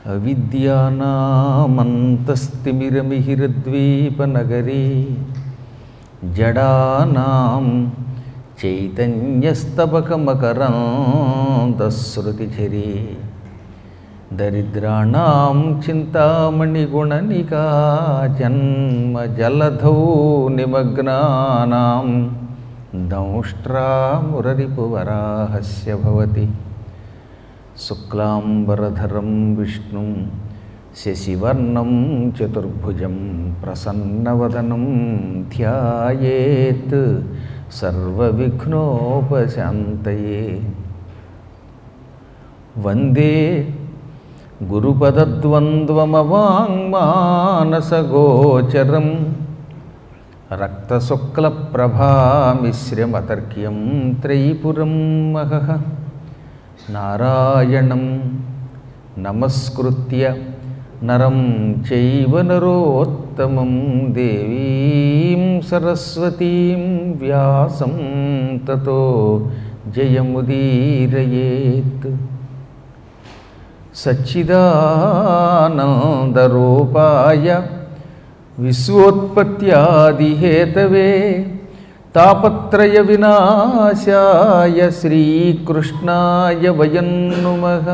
అవిద్యానామంతస్తిమిరమిహిరద్వీపనగరీ జడానాం చైతన్యస్తబకమకరాంతశ్రుతిఝరీ దరిద్రాణం చింతామణిగుణనికా జన్మ జలధౌ నిమగ్నానాం దంష్ట్రామురరిపువరాహస్య భవతి శుక్లాంబరధరం విష్ణుం శశివర్ణం చతుర్భుజం ప్రసన్నవదనం ధ్యాయేత్ సర్వవిఘ్నోపశాంతయే వందే గురుపదద్వంద్వమవాङ्మానసగోచరం రక్తశుక్లప్రభామిశ్రమతర్క్యం త్రైపురం మహః నారాయణం నమస్కృత్య నరం చైవ నరోత్తమం దేవీం సరస్వతీం వ్యాసం తతో జయముదీరయేత్ సచ్చిదానందరూపాయ విశ్వోత్పత్యాదిహేతవే తాపత్రయ వినాశాయ శ్రీకృష్ణాయ వయం నుమః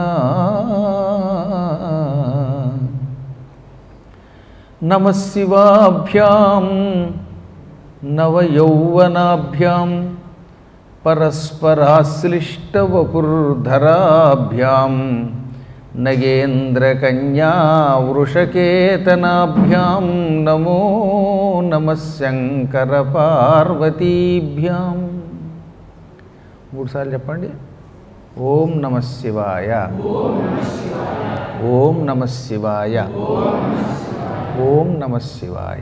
నమ శివాభ్యాం నవయౌవనాభ్యాం పరస్పరాశ్లిష్టవపుర్ధరాభ్యాం నగేంద్రకన్యా వృషకేతనాభ్యాం నమో నమ శంకరపార్వతీభ్యాం మూడుసార్లు చెప్పండి ఓం నమ శివాయ ఓం నమ శివాయ ఓం నమ శివాయ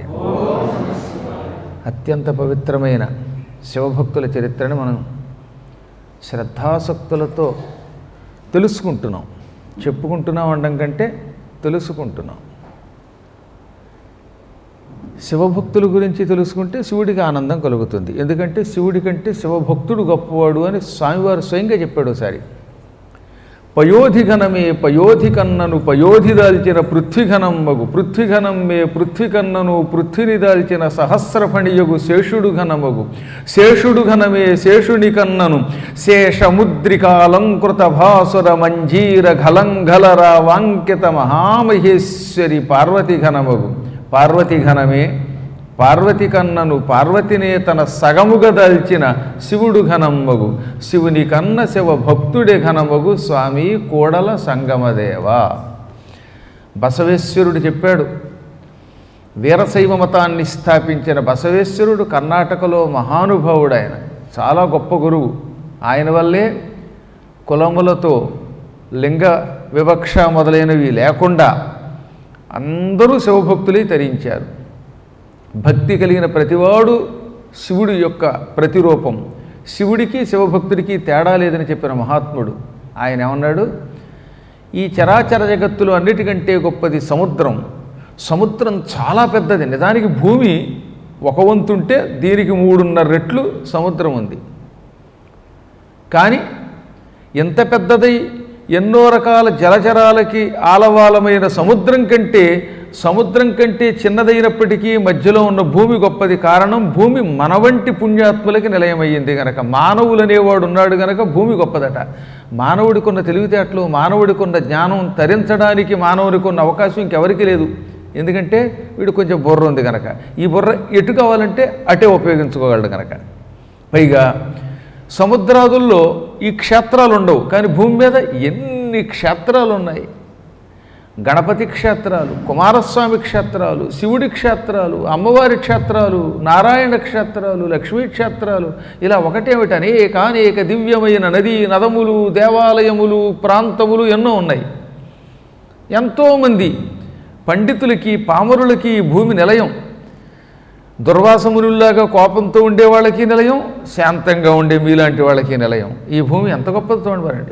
అత్యంత పవిత్రమైన శివభక్తుల చరిత్రను మనం శ్రద్ధాసక్తులతో తెలుసుకుంటున్నాం చెప్పుకుంటున్నాం అనడం కంటే తెలుసుకుంటున్నాం శివభక్తుల గురించి తెలుసుకుంటే శివుడికి ఆనందం కలుగుతుంది ఎందుకంటే శివుడి కంటే శివభక్తుడు గొప్పవాడు అని స్వామివారు స్వయంగా చెప్పాడు ఒకసారి పయోధిఘనమే పయోధి కన్నను పయోధి దాల్చిన పృథ్వీఘనం మగు పృథ్వీఘనం మే పృథ్వీ కన్నను పృథ్విని దాల్చిన సహస్రఫణియగు శేషుడు ఘనమగు శేషుడు ఘనమే శేషుని కన్నను శేషముద్రికాలంకృత భాసుర మంజీర ఘలంఘలర వాంకిత మహామహేశ్వరి పార్వతి ఘనమగు పార్వతి ఘనమే పార్వతి కన్నను పార్వతినే తన సగముగా దాల్చిన శివుడు ఘనమ్మగు శివుని కన్న శివ భక్తుడే ఘనమగు స్వామి కోడల సంగమదేవ బసవేశ్వరుడు చెప్పాడు వీరశైవ మతాన్ని స్థాపించిన బసవేశ్వరుడు కర్ణాటకలో మహానుభావుడు ఆయన చాలా గొప్ప గురువు ఆయన వల్లే కులములతో లింగ వివక్ష మొదలైనవి లేకుండా అందరూ శివభక్తులై తరించారు భక్తి కలిగిన ప్రతివాడు శివుడి యొక్క ప్రతిరూపం శివుడికి శివభక్తుడికి తేడా లేదని చెప్పిన మహాత్ముడు ఆయన ఏమన్నాడు ఈ చరాచర జగత్తులో అన్నిటికంటే గొప్పది సముద్రం సముద్రం చాలా పెద్దది నిజానికి భూమి ఒక వంతుంటే దీనికి మూడున్నర రెట్లు సముద్రం ఉంది కానీ ఎంత పెద్దదై ఎన్నో రకాల జలచరాలకి ఆలవాలమైన సముద్రం కంటే సముద్రం కంటే చిన్నదైనప్పటికీ మధ్యలో ఉన్న భూమి గొప్పది కారణం భూమి మన వంటి పుణ్యాత్ములకి నిలయమయ్యింది గనక మానవులు అనేవాడు ఉన్నాడు గనక భూమి గొప్పదట మానవుడికున్న తెలివితేటలు మానవుడికున్న జ్ఞానం తరించడానికి మానవుడికి ఉన్న అవకాశం ఇంకెవరికి లేదు ఎందుకంటే వీడు కొంచెం బుర్ర ఉంది కనుక ఈ బుర్ర ఎటు కావాలంటే అటే ఉపయోగించుకోగలడు కనుక పైగా సముద్రాదుల్లో ఈ క్షేత్రాలు ఉండవు కానీ భూమి మీద ఎన్ని క్షేత్రాలు ఉన్నాయి గణపతి క్షేత్రాలు కుమారస్వామి క్షేత్రాలు శివుడి క్షేత్రాలు అమ్మవారి క్షేత్రాలు నారాయణ క్షేత్రాలు లక్ష్మీ క్షేత్రాలు ఇలా ఒకటేమిటి అనేక అనేక దివ్యమైన నదీ నదములు దేవాలయములు ప్రాంతములు ఎన్నో ఉన్నాయి ఎంతోమంది పండితులకి పామరులకి ఈ భూమి నిలయం దుర్వాసమునుల్లాగా కోపంతో ఉండే వాళ్ళకి నిలయం శాంతంగా ఉండే మీలాంటి వాళ్ళకి నిలయం ఈ భూమి ఎంత గొప్పది చూడండి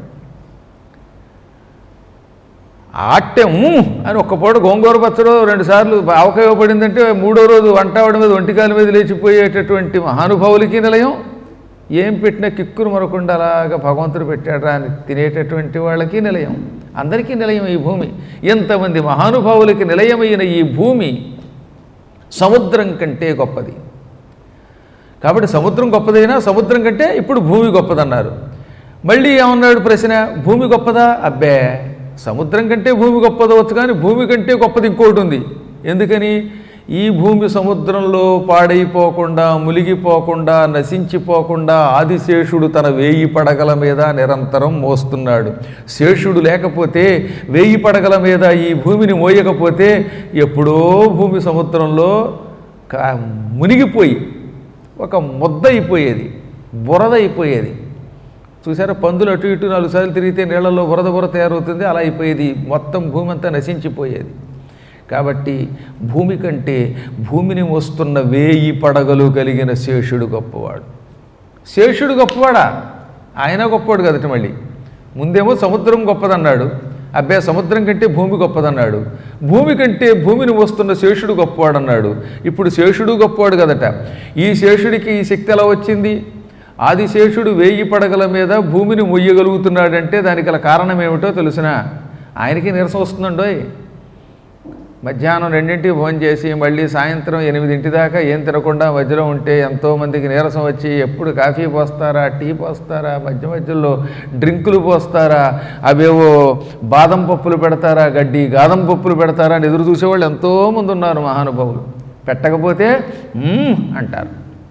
ఆట్టెం అని ఒక్క పూట గోంగూర పచ్చడో రెండు సార్లు ఆవకాయ పడిందంటే మూడో రోజు వంట ఆవిడ మీద ఒంటికాల మీద లేచిపోయేటటువంటి మహానుభావులకి నిలయం ఏం పెట్టినా కిక్కురు మరకుండా అలాగా భగవంతుడు పెట్టాడా అని తినేటటువంటి వాళ్ళకి నిలయం అందరికీ నిలయం ఈ భూమి ఎంతమంది మహానుభావులకి నిలయమైన ఈ భూమి సముద్రం కంటే గొప్పది కాబట్టి సముద్రం గొప్పదైనా సముద్రం కంటే ఇప్పుడు భూమి గొప్పదన్నారు మళ్ళీ ఏమన్నాడు ప్రశ్న భూమి గొప్పదా అబ్బే సముద్రం కంటే భూమి గొప్పదవచ్చు కానీ భూమి కంటే గొప్పది ఇంకోటి ఉంది ఎందుకని ఈ భూమి సముద్రంలో పాడైపోకుండా మునిగిపోకుండా నశించిపోకుండా ఆదిశేషుడు తన వేయి పడగల మీద నిరంతరం మోస్తున్నాడు శేషుడు లేకపోతే వేయి పడగల మీద ఈ భూమిని మోయకపోతే ఎప్పుడో భూమి సముద్రంలో కా- మునిగిపోయి ఒక ముద్ద అయిపోయేది బురద అయిపోయేది చూసారా పందులు అటు ఇటు నాలుగు సార్లు తిరిగితే నీళ్ళల్లో బురద బురద తయారవుతుంది అలా అయిపోయేది మొత్తం భూమి అంతా నశించిపోయేది కాబట్టి భూమి కంటే భూమిని మోస్తున్న వేయి పడగలు కలిగిన శేషుడు గొప్పవాడు శేషుడు గొప్పవాడా ఆయన గొప్పవాడు కదట మళ్ళీ ముందేమో సముద్రం గొప్పదన్నాడు అబ్బే సముద్రం కంటే భూమి గొప్పదన్నాడు భూమి కంటే భూమిని మోస్తున్న శేషుడు గొప్పవాడన్నాడు ఇప్పుడు శేషుడు గొప్పవాడు కదట ఈ శేషుడికి ఈ శక్తి ఎలా వచ్చింది ఆదిశేషుడు వేయి పడగల మీద భూమిని మొయ్యగలుగుతున్నాడంటే దానికి గల కారణం ఏమిటో తెలిసిన ఆయనకి నీరసం వస్తుందండోయ్ మధ్యాహ్నం రెండింటికి భోజనం చేసి మళ్ళీ సాయంత్రం ఎనిమిదింటి దాకా ఏం తినకుండా మధ్యలో ఉంటే ఎంతోమందికి నీరసం వచ్చి ఎప్పుడు కాఫీ పోస్తారా టీ పోస్తారా మధ్య మధ్యలో డ్రింకులు పోస్తారా అవేవో బాదం పప్పులు పెడతారా గడ్డి గాదం పప్పులు పెడతారా అని ఎదురు చూసేవాళ్ళు ఎంతోమంది ఉన్నారు మహానుభావులు పెట్టకపోతే "మ్మ్" అంటారు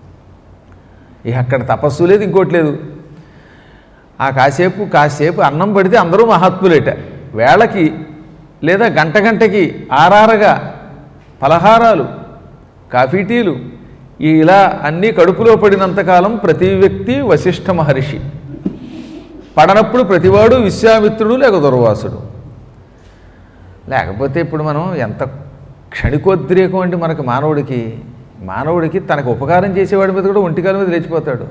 ఇక అక్కడ తపస్సు లేదు ఇంకోటి లేదు ఆ కాసేపు కాసేపు అన్నం పడితే అందరూ మహాత్ములేట వేళకి లేదా గంట గంటకి ఆరారగా పలహారాలు కాఫీ టీలు ఈ ఇలా అన్నీ కడుపులో పడినంతకాలం ప్రతి వ్యక్తి వశిష్ఠ మహర్షి పడనప్పుడు ప్రతివాడు విశ్వామిత్రుడు లేక దుర్వాసుడు లేకపోతే ఇప్పుడు మనం ఎంత క్షణికోద్రేకం అంటే మనకు మానవుడికి మానవుడికి తనకు ఉపకారం చేసేవాడి మీద కూడా ఒంటికాల మీద లేచిపోతాడు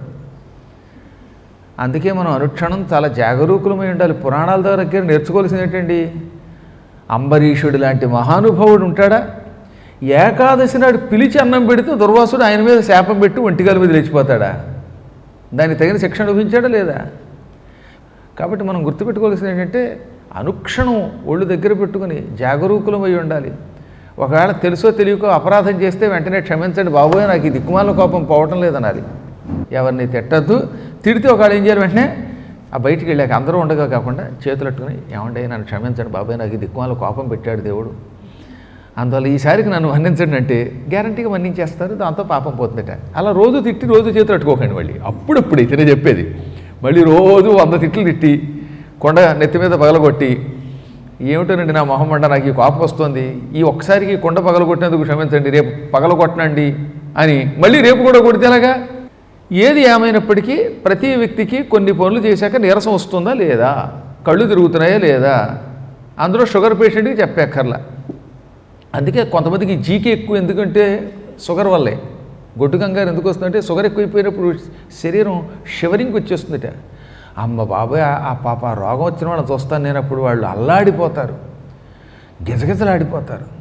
అందుకే మనం అనుక్షణం చాలా జాగరూకులమై ఉండాలి పురాణాల దగ్గర నేర్చుకోవాల్సింది ఏంటండి అంబరీషుడు లాంటి మహానుభావుడు ఉంటాడా ఏకాదశి నాడు పిలిచి అన్నం పెడితే దుర్వాసుడు ఆయన మీద శాపం పెట్టి ఒంటికాల మీద లేచిపోతాడా దానికి తగిన శిక్ష అనుభవించాడా లేదా కాబట్టి మనం గుర్తుపెట్టుకోవాల్సింది ఏంటంటే అనుక్షణం ఒళ్ళు దగ్గర పెట్టుకుని జాగరూకులమై ఉండాలి ఒకవేళ తెలుసో తెలియకో అపరాధం చేస్తే వెంటనే క్షమించండి బాబోయ్ నాకు ఈ దిక్కుమాల కోపం పోవటం లేదనాలి ఎవరిని తిట్టద్దు తిడితే ఒకవేళ ఏం చేయాలి వెంటనే ఆ బయటికి వెళ్ళాక అందరూ ఉండగా కాకుండా చేతులు పెట్టుకుని ఏమంటే నన్ను క్షమించండి బాబాయ్ నాకు ఈ దిక్కుమాల కోపం పెట్టాడు దేవుడు అందువల్ల ఈసారికి నన్ను మన్నించండి అంటే గ్యారంటీగా మన్నించేస్తారు దాంతో పాపం పోతుందట అలా రోజు తిట్టి రోజు చేతులు పెట్టుకోకండి మళ్ళీ అప్పుడప్పుడు ఇతనే చెప్పేది మళ్ళీ రోజు వంద తిట్లు తిట్టి కొండ నెత్తి మీద పగలగొట్టి ఏమిటోనండి నా మొహమ్మండ నాకు ఈ కోపం వస్తుంది ఈ ఒక్కసారికి ఈ కొండ పగలగొట్టినందుకు క్షమించండి రేపు పగలగొట్టనండి అని మళ్ళీ రేపు కూడా కొడితే ఎలాగా ఏది ఏమైనప్పటికీ ప్రతి వ్యక్తికి కొన్ని పనులు చేశాక నీరసం వస్తుందా లేదా కళ్ళు తిరుగుతున్నాయా లేదా అందులో షుగర్ పేషెంట్కి చెప్పక్కర్లా అందుకే కొంతమందికి జీకే ఎక్కువ ఎందుకంటే షుగర్ వల్లే గొడ్డు కంగారు ఎందుకు వస్తుందంటే షుగర్ ఎక్కువైపోయినప్పుడు శరీరం షివరింగ్కి వచ్చేస్తుందిట అమ్మ బాబాయ్ ఆ- ఆ పాప ఆ రోగం వచ్చిన వాళ్ళని చూస్తాను నేను అప్పుడు వాళ్ళు అల్లాడిపోతారు గిజగిజలాడిపోతారు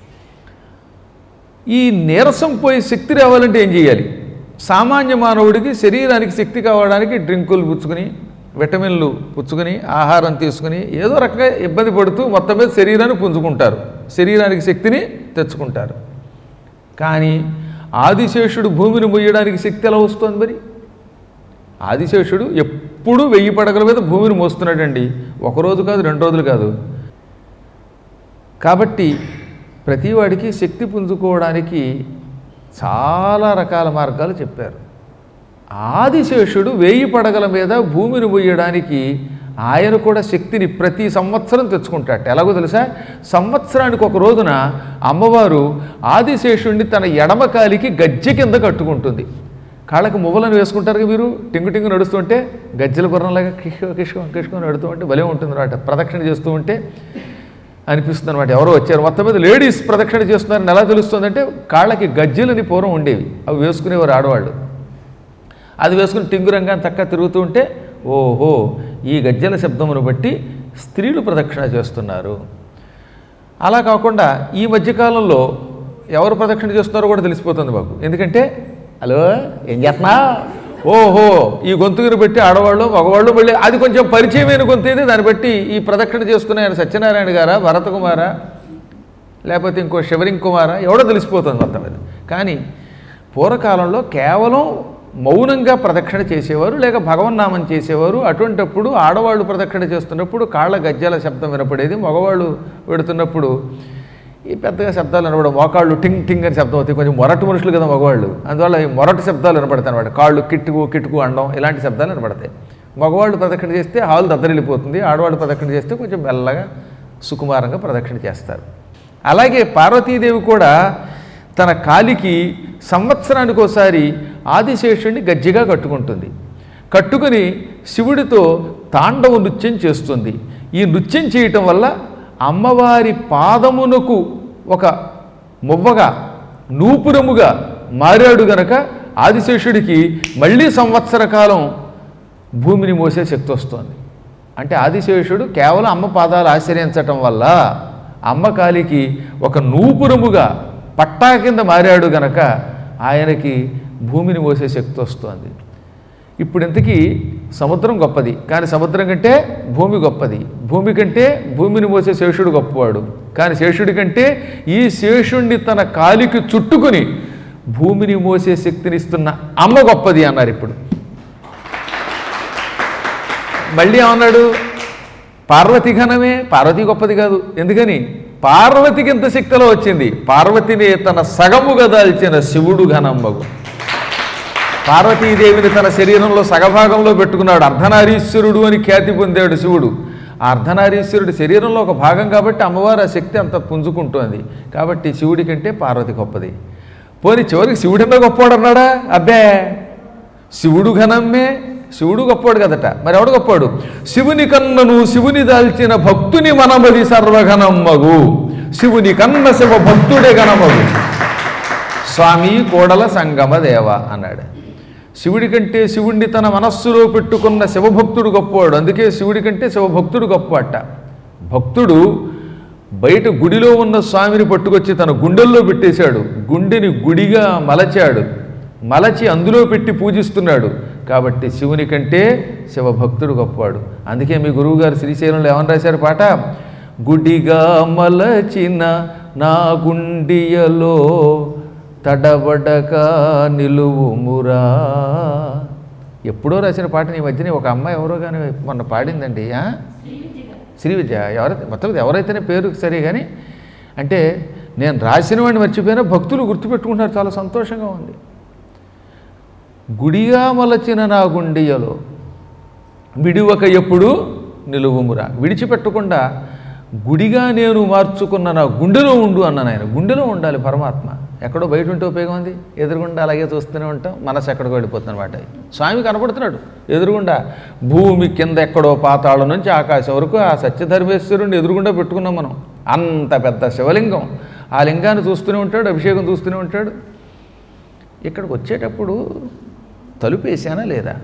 ఈ నీరసం పోయి శక్తి రావాలంటే ఏం చేయాలి సామాన్య మానవుడికి శరీరానికి శక్తి కావడానికి డ్రింకులు పుచ్చుకుని విటమిన్లు పుచ్చుకుని ఆహారం తీసుకుని ఏదో రకంగా ఇబ్బంది పడుతూ మొత్తం మీద శరీరాన్ని పుంజుకుంటారు శరీరానికి శక్తిని తెచ్చుకుంటారు కానీ ఆదిశేషుడు భూమిని మొయ్యడానికి శక్తి ఎలా వస్తుంది మరి ఆదిశేషుడు ఎప్పుడూ వెయ్యి పడగల మీద భూమిని మోస్తున్నాడండి ఒక రోజు కాదు రెండు రోజులు కాదు కాబట్టి ప్రతివాడికి శక్తి పుంజుకోవడానికి చాలా రకాల మార్గాలు చెప్పారు ఆదిశేషుడు వేయి పడగల మీద భూమిని మొయ్యడానికి ఆయన కూడా శక్తిని ప్రతి సంవత్సరం తెచ్చుకుంటాట ఎలాగో తెలుసా సంవత్సరానికి ఒక రోజున అమ్మవారు ఆదిశేషుడిని తన ఎడమ కాలికి గజ్జె కింద కట్టుకుంటుంది కాళ్ళకి మువ్వలను వేసుకుంటారు కదా మీరు టింగు టింగు నడుస్తుంటే గజ్జెల గుర్రంలాగా కిష్కో కిష్కో కిష్కో నడుతూ ఉంటే భలే ఉంటుంది అనమాట ప్రదక్షిణ చేస్తూ ఉంటే అనిపిస్తుంది అనమాట ఎవరో వచ్చారు మొత్తం మీద లేడీస్ ప్రదక్షిణ చేస్తున్నారని ఎలా తెలుస్తుందంటే కాళ్ళకి గజ్జెలని పూర్వం ఉండేవి అవి వేసుకునేవారు ఆడవాళ్ళు అది వేసుకుని టింగురంగా చక్కగా తిరుగుతూ ఉంటే ఓహో ఈ గజ్జెల శబ్దమును బట్టి స్త్రీలు ప్రదక్షిణ చేస్తున్నారు అలా కాకుండా ఈ మధ్యకాలంలో ఎవరు ప్రదక్షిణ చేస్తున్నారో కూడా తెలిసిపోతుంది మాకు ఎందుకంటే హలో ఏం చేస్తున్నా ఓహో ఈ గొంతుకుని బట్టి ఆడవాళ్ళు మగవాళ్ళు మళ్ళీ అది కొంచెం పరిచయమైన గొంతు ఏది దాన్ని బట్టి ఈ ప్రదక్షిణ చేసుకునే ఆయన సత్యనారాయణ గారా భరత కుమారా లేకపోతే ఇంకో శివరింగ్ కుమారా ఎవడో తెలిసిపోతుంది మొత్తం మీద కానీ పూర్వకాలంలో కేవలం మౌనంగా ప్రదక్షిణ చేసేవారు లేక భగవన్నామం చేసేవారు అటువంటప్పుడు ఆడవాళ్ళు ప్రదక్షిణ చేస్తున్నప్పుడు కాళ్ళ గజ్జల శబ్దం వినపడేది మగవాళ్ళు పెడుతున్నప్పుడు ఈ పెద్దగా శబ్దాలు వినపడవు మోకాళ్ళు టింగ్ టింగ్ అని శబ్దం అవుతాయి కొంచెం మొరటి మనుషులు కదా మగవాళ్ళు అందువల్ల ఈ మొరటి శబ్దాలు వినపడతాయి అనమాట కాళ్ళు కిట్టుకు కిట్టుకు అండం ఇలాంటి శబ్దాలు వినపడతాయి మగవాళ్ళు ప్రదక్షిణ చేస్తే హాల్ దద్దరిల్లిపోతుంది ఆడవాళ్ళు ప్రదక్షిణ చేస్తే కొంచెం మెల్లగా సుకుమారంగా ప్రదక్షిణ చేస్తారు అలాగే పార్వతీదేవి కూడా తన కాలికి సంవత్సరానికి ఒకసారి ఆదిశేషుడిని గజ్జిగా కట్టుకుంటుంది కట్టుకుని శివుడితో తాండవ నృత్యం చేస్తుంది ఈ నృత్యం చేయటం వల్ల అమ్మవారి పాదమునకు ఒక మువ్వగా నూపురముగా మారాడు గనక ఆదిశేషుడికి మళ్ళీ సంవత్సర కాలం భూమిని మోసే శక్తి వస్తుంది అంటే ఆదిశేషుడు కేవలం అమ్మ పాదాలు ఆశ్రయించటం వల్ల అమ్మ కాలికి ఒక నూపురముగా పట్టా కింద మారాడు గనక ఆయనకి భూమిని మోసే శక్తి వస్తుంది ఇప్పుడు ఇంతకీ సముద్రం గొప్పది కానీ సముద్రం కంటే భూమి గొప్పది భూమి కంటే భూమిని మోసే శేషుడు గొప్పవాడు కానీ శేషుడి కంటే ఈ శేషుణ్ణి తన కాలికి చుట్టుకుని భూమిని మోసే శక్తినిస్తున్న అమ్మ గొప్పది అన్నారు ఇప్పుడు మళ్ళీ ఏమన్నాడు పార్వతి ఘనమే పార్వతి గొప్పది కాదు ఎందుకని పార్వతికి ఇంత శక్తిలో వచ్చింది పార్వతిని తన సగముగా దాల్చిన శివుడు ఘనమ్మగు పార్వతీదేవిని తన శరీరంలో సగభాగంలో పెట్టుకున్నాడు అర్ధనారీశ్వరుడు అని ఖ్యాతి పొందాడు శివుడు ఆ అర్ధనారీశ్వరుడి శరీరంలో ఒక భాగం కాబట్టి అమ్మవారు ఆ శక్తి అంత పుంజుకుంటోంది కాబట్టి శివుడి కంటే పార్వతి గొప్పది పోనీ చివరికి శివుడన్నా గొప్పవాడు అన్నాడా అబ్బే శివుడు ఘనమ్మే శివుడు గొప్పవాడు కదట మరి ఎవడు గొప్పవాడు శివుని కన్నను శివుని దాల్చిన భక్తుని మనమది సర్వఘనమ్మగు శివుని కన్న శివ భక్తుడే గణమగు స్వామి కోడల సంగమ దేవ అన్నాడు శివుడి కంటే శివుణ్ణి తన మనస్సులో పెట్టుకున్న శివభక్తుడు గొప్పవాడు అందుకే శివుడి కంటే శివభక్తుడు గొప్పవాట భక్తుడు బయట గుడిలో ఉన్న స్వామిని పట్టుకొచ్చి తన గుండెల్లో పెట్టేశాడు గుండెని గుడిగా మలచాడు మలచి అందులో పెట్టి పూజిస్తున్నాడు కాబట్టి శివుని కంటే శివభక్తుడు గొప్పవాడు అందుకే మీ గురువుగారు శ్రీశైలంలో ఏమని రాశారు పాట గుడిగా మలచిన నా గుండియలో తడబడక నిలువుమురా ఎప్పుడో రాసిన పాటని ఈ మధ్యనే ఒక అమ్మాయి ఎవరో కానీ మొన్న పాడిందండి ఆ? శ్రీ విద్య ఎవరైతే మొత్తం మీద ఎవరైతేనే పేరు సరే కానీ అంటే నేను రాసిన వాడిని మర్చిపోయినా భక్తులు గుర్తుపెట్టుకుంటున్నారు చాలా సంతోషంగా ఉంది గుడిగా మలచిన నా గుండియలో విడివక ఎప్పుడు నిలువుమురా విడిచిపెట్టకుండా గుడిగా నేను మార్చుకున్న నా గుండెలో ఉండు అన్నాను ఆయన గుండెలో ఉండాలి పరమాత్మ ఎక్కడో బయట ఉంటే ఉపయోగం ఉంది ఎదురుగుండా అలాగే చూస్తూనే ఉంటాం మనసు ఎక్కడికో వెళ్ళిపోతుంది అనమాట స్వామి కనపడుతున్నాడు ఎదురుగుండా భూమి కింద ఎక్కడో పాతాళం నుంచి ఆకాశం వరకు ఆ సత్యధర్మేశ్వరుని ఎదురుగుండా పెట్టుకున్నాం మనం అంత పెద్ద శివలింగం ఆ లింగాన్ని చూస్తూనే ఉంటాడు అభిషేకం చూస్తూనే ఉంటాడు ఇక్కడికి వచ్చేటప్పుడు తలుపు వేసానా లేదా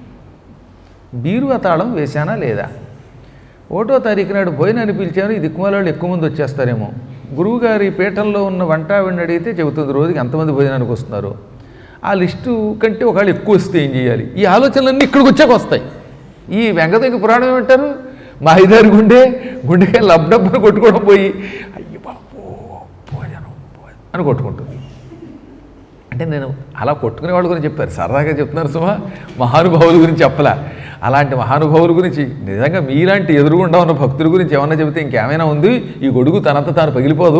బీరువా తాళం వేశానా లేదా ఒకటో తారీఖు నాడు భోజనాన్ని పిలిచాను ఈ దిక్కుమాల ఎక్కువ మంది వచ్చేస్తారేమో గురువుగారి పీఠంలో ఉన్న వంట ఆవిడని అడిగితే చెబుతుంది రోజుకి ఎంతమంది భోజనానికి వస్తున్నారు ఆ లిస్టు కంటే ఒకవేళ ఎక్కువ వస్తే ఏం చేయాలి ఈ ఆలోచనలన్నీ ఇక్కడికి వచ్చాక వస్తాయి ఈ వెంకటయ్య పురాణం ఏమంటారు మా ఐదారు గుండె గుండెకాయ లబ్డబ్బని కొట్టుకోవడం పోయి అయ్యి బాబో భోజనం భోజనం అని కొట్టుకుంటుంది అంటే నేను అలా కొట్టుకునే వాళ్ళ గురించి చెప్పారు సరదాగా చెప్తున్నారు సుమా మహానుభావుల గురించి చెప్పలా అలాంటి మహానుభావుల గురించి నిజంగా మీలాంటి ఎదురుగుండా ఉన్న భక్తుల గురించి ఏమన్నా చెబితే ఇంకేమైనా ఉంది ఈ గొడుగు తనంత తాను పగిలిపోదు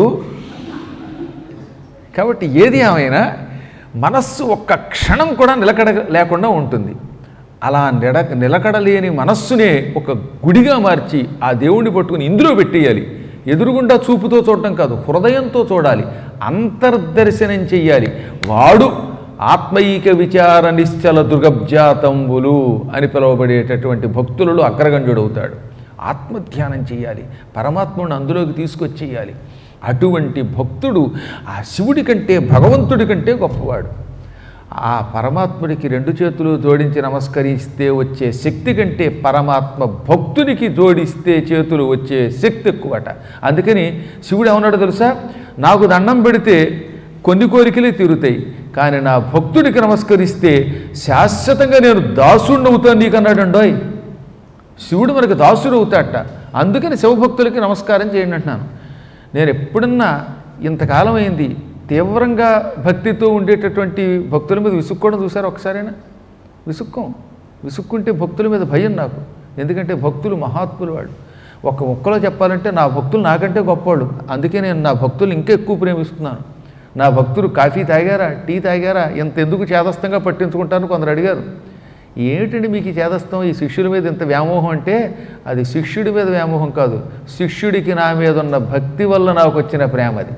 కాబట్టి ఏది ఏమైనా మనస్సు ఒక్క క్షణం కూడా నిలకడ లేకుండా ఉంటుంది అలా నిడ నిలకడలేని మనస్సునే ఒక గుడిగా మార్చి ఆ దేవుణ్ణి పట్టుకుని ఇందులో పెట్టేయాలి ఎదురుగుండా చూపుతో చూడటం కాదు హృదయంతో చూడాలి అంతర్దర్శనం చెయ్యాలి వాడు ఆత్మైక విచార నిశ్చల దుర్గబ్జాతంబులు అని పిలువబడేటటువంటి భక్తులలో అగ్రగణ్యుడవుతాడు ఆత్మధ్యానం చేయాలి పరమాత్మను అందులోకి తీసుకొచ్చేయాలి అటువంటి భక్తుడు ఆ శివుడి కంటే భగవంతుడి కంటే గొప్పవాడు ఆ పరమాత్ముడికి రెండు చేతులు జోడించి నమస్కరిస్తే వచ్చే శక్తి కంటే పరమాత్మ భక్తునికి జోడిస్తే చేతులు వచ్చే శక్తి ఎక్కువట అందుకని శివుడు ఏమన్నాడు తెలుసా నాకు దండం పెడితే కొన్ని కోరికలే తీరుతాయి కానీ నా భక్తుడికి నమస్కరిస్తే శాశ్వతంగా నేను దాసుడిని అవుతాను నీకు అన్నాడండోయ్ శివుడు మనకు దాసుడు అవుతాడట అందుకని శివభక్తులకి నమస్కారం చేయండి అంటున్నాను నేను ఎప్పుడన్నా ఇంతకాలం అయింది తీవ్రంగా భక్తితో ఉండేటటువంటి భక్తుల మీద విసుక్కోవడం చూసారు ఒకసారైనా విసుక్కోం విసుక్కుంటే భక్తుల మీద భయం నాకు ఎందుకంటే భక్తులు మహాత్ములు వాళ్ళు ఒక ఒక్కలో చెప్పాలంటే నా భక్తులు నాకంటే గొప్పవాళ్ళు అందుకే నేను నా భక్తులు ఇంకా ఎక్కువ ప్రేమిస్తున్నాను నా భక్తులు కాఫీ తాగారా టీ తాగారా ఇంత ఎందుకు చేదస్తంగా పట్టించుకుంటాను కొందరు అడిగారు ఏమిటండి మీకు ఈ చేదస్తం ఈ శిష్యుల మీద ఇంత వ్యామోహం అంటే అది శిష్యుడి మీద వ్యామోహం కాదు శిష్యుడికి నా మీద ఉన్న భక్తి వల్ల నాకు వచ్చిన ప్రేమ అది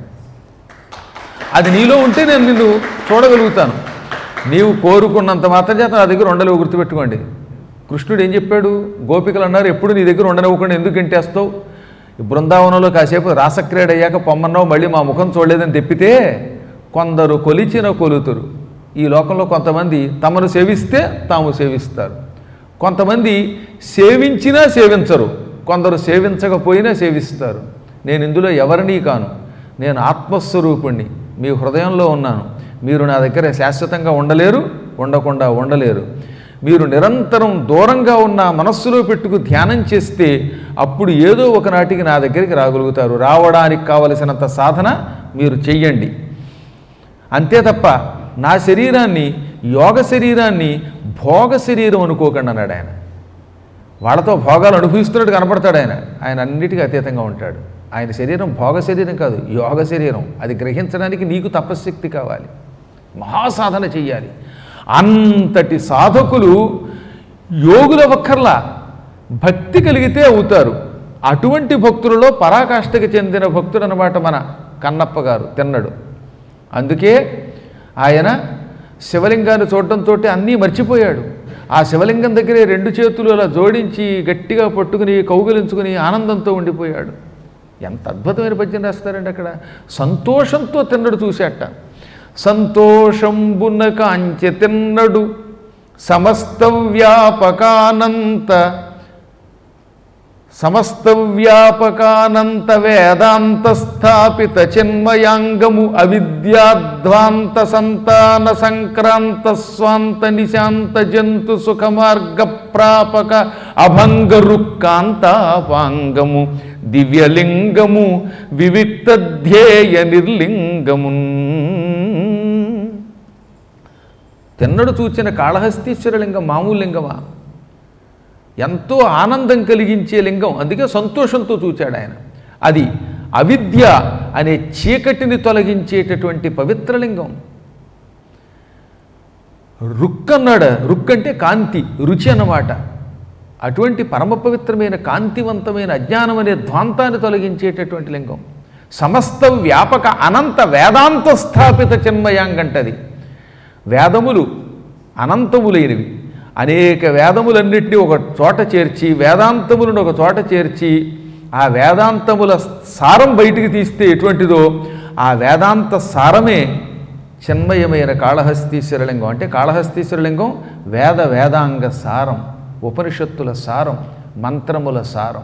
అది నీలో ఉంటే నేను నిన్ను చూడగలుగుతాను నీవు కోరుకున్నంత మాత్రం చేత నా దగ్గర ఉండలేవు గుర్తుపెట్టుకోండి కృష్ణుడు ఏం చెప్పాడు గోపికలు అన్నారు ఎప్పుడు నీ దగ్గర ఉండనివ్వకుండా ఎందుకు గంటేస్తావు ఈ బృందావనంలో కాసేపు రాసక్రీడ అయ్యాక పొమ్మన్నావు మళ్ళీ మా ముఖం చూడలేదని తెప్పితే కొందరు కొలిచిన కొలుతురు ఈ లోకంలో కొంతమంది తమను సేవిస్తే తాము సేవిస్తారు కొంతమంది సేవించినా సేవించరు కొందరు సేవించకపోయినా సేవిస్తారు నేను ఇందులో ఎవరినీ కాను నేను ఆత్మస్వరూపుణ్ణి మీ హృదయంలో ఉన్నాను మీరు నా దగ్గర శాశ్వతంగా ఉండలేరు ఉండకుండా ఉండలేరు మీరు నిరంతరం దూరంగా ఉన్న మనస్సులో పెట్టుకు ధ్యానం చేస్తే అప్పుడు ఏదో ఒకనాటికి నా దగ్గరికి రాగలుగుతారు రావడానికి కావలసినంత సాధన మీరు చెయ్యండి అంతే తప్ప నా శరీరాన్ని యోగ శరీరాన్ని భోగ శరీరం అనుకోకండి అన్నాడు ఆయన వాళ్ళతో భోగాలు అనుభవిస్తున్నట్టు కనపడతాడు ఆయన ఆయన అన్నిటికీ అతీతంగా ఉంటాడు ఆయన శరీరం భోగ శరీరం కాదు యోగ శరీరం అది గ్రహించడానికి నీకు తపశ్శక్తి కావాలి మహాసాధన చెయ్యాలి అంతటి సాధకులు యోగుల ఒక్కర్లా భక్తి కలిగితే అవుతారు అటువంటి భక్తులలో పరాకాష్ఠకి చెందిన భక్తుడు అనమాట మన కన్నప్ప గారు తిన్నడు అందుకే ఆయన శివలింగాన్ని చూడటంతో అన్నీ మర్చిపోయాడు ఆ శివలింగం దగ్గరే రెండు చేతులు అలా జోడించి గట్టిగా పట్టుకుని కౌగిలించుకుని ఆనందంతో ఉండిపోయాడు ఎంత అద్భుతమైన పద్యం రాస్తారండి అక్కడ సంతోషంతో తిన్నడు చూశాట సంతోషంబున కాంచె తిన్నడు సమస్త వ్యాపకానంత సమస్త వ్యాపకానంత వేదాంత స్థాపిత చిన్మయాంగము అవిద్యాధ్వాంత సంతాన సంక్రాంత స్వాంత నిశాంత జంతు సుఖ మార్గ ప్రాపక అభంగ రుక్కాంతాపాంగము దివ్యలింగము వివిక్త ధ్యేయ నిర్లింగమున్ తిన్నడు చూచిన కాళహస్తీశ్వర లింగం మామూలు లింగమా ఎంతో ఆనందం కలిగించే లింగం అందుకే సంతోషంతో చూచాడు ఆయన అది అవిద్య అనే చీకటిని తొలగించేటటువంటి పవిత్ర లింగం రుక్ అన్నాడు రుక్ అంటే కాంతి రుచి అన్నమాట అటువంటి పరమ పవిత్రమైన కాంతివంతమైన అజ్ఞానం అనే ధ్వాంతాన్ని తొలగించేటటువంటి లింగం సమస్త వ్యాపక అనంత వేదాంత స్థాపిత చిన్మయాంగంటది వేదములు అనంతములైనవి అనేక వేదములన్నింటినీ ఒక చోట చేర్చి వేదాంతములను ఒక చోట చేర్చి ఆ వేదాంతముల సారం బయటికి తీస్తే ఎటువంటిదో ఆ వేదాంత సారమే చిన్మయమైన కాళహస్తీశ్వరలింగం అంటే కాళహస్తీశ్వరలింగం వేద వేదాంగ సారం ఉపనిషత్తుల సారం మంత్రముల సారం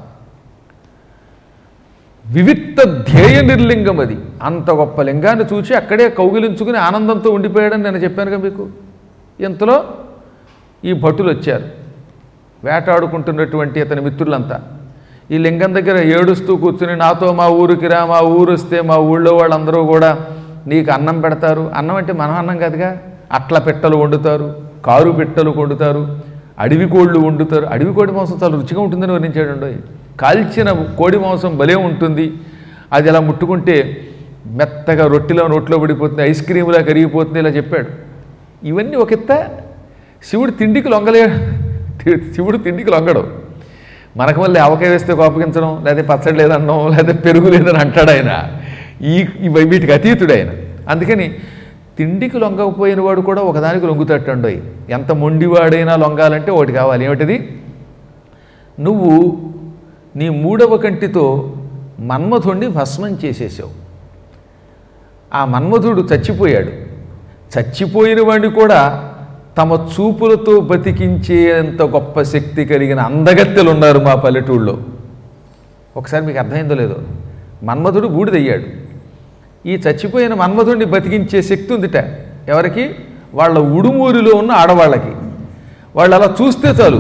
వివిక్త ధ్యేయ నిర్లింగం అది అంత గొప్ప లింగాన్ని చూసి అక్కడే కౌగిలించుకుని ఆనందంతో ఉండిపోయాడని నేను చెప్పానుగా మీకు ఇంతలో ఈ భటులు వచ్చారు వేటాడుకుంటున్నటువంటి అతని మిత్రులంతా ఈ లింగం దగ్గర ఏడుస్తూ కూర్చుని నాతో మా ఊరికి రా మా ఊరు వస్తే మా ఊళ్ళో వాళ్ళందరూ కూడా నీకు అన్నం పెడతారు అన్నం అంటే మన అన్నం కాదుగా అట్ల పెట్టలు వండుతారు కారు పెట్టలు వండుతారు అడవి కోళ్ళు వండుతారు అడవి కోడి మాంసం చాలా రుచిగా ఉంటుందని వర్ణించాడు కాల్చిన కోడి మాంసం భలే ఉంటుంది అది అలా ముట్టుకుంటే మెత్తగా రొట్టెలో నోట్లో పడిపోతుంది ఐస్ క్రీమ్లా కరిగిపోతుంది ఇలా చెప్పాడు ఇవన్నీ ఒక ఎత్త శివుడు తిండికి లొంగలే శివుడు తిండికి లొంగడు మనకు మళ్ళీ ఆవకాయ వేస్తే కోపగించడం లేదా పచ్చడి లేదనడం లేదా పెరుగు లేదని అంటాడు ఆయన ఈ ఇవి- వీటికి అతీతుడు ఆయన అందుకని తిండికి లొంగకపోయిన వాడు కూడా ఒకదానికి లొంగుతట్టండోయ్ ఎంత మొండివాడైనా లొంగాలంటే ఒకటి కావాలి ఏమిటిది నువ్వు నీ మూడవ కంటితో మన్మథుణ్ణి భస్మం చేసేసావు ఆ మన్మధుడు చచ్చిపోయాడు చచ్చిపోయిన వాడిని కూడా తమ చూపులతో బతికించేంత గొప్ప శక్తి కలిగిన అందగత్తెలు ఉన్నారు మా పల్లెటూళ్ళలో ఒకసారి మీకు అర్థమైందో లేదో మన్మధుడు బూడిదయ్యాడు ఈ చచ్చిపోయిన మన్మధుడిని బతికించే శక్తి ఉందిట ఎవరికి వాళ్ళ ఉడుమూరిలో ఉన్న ఆడవాళ్ళకి వాళ్ళు అలా చూస్తే చాలు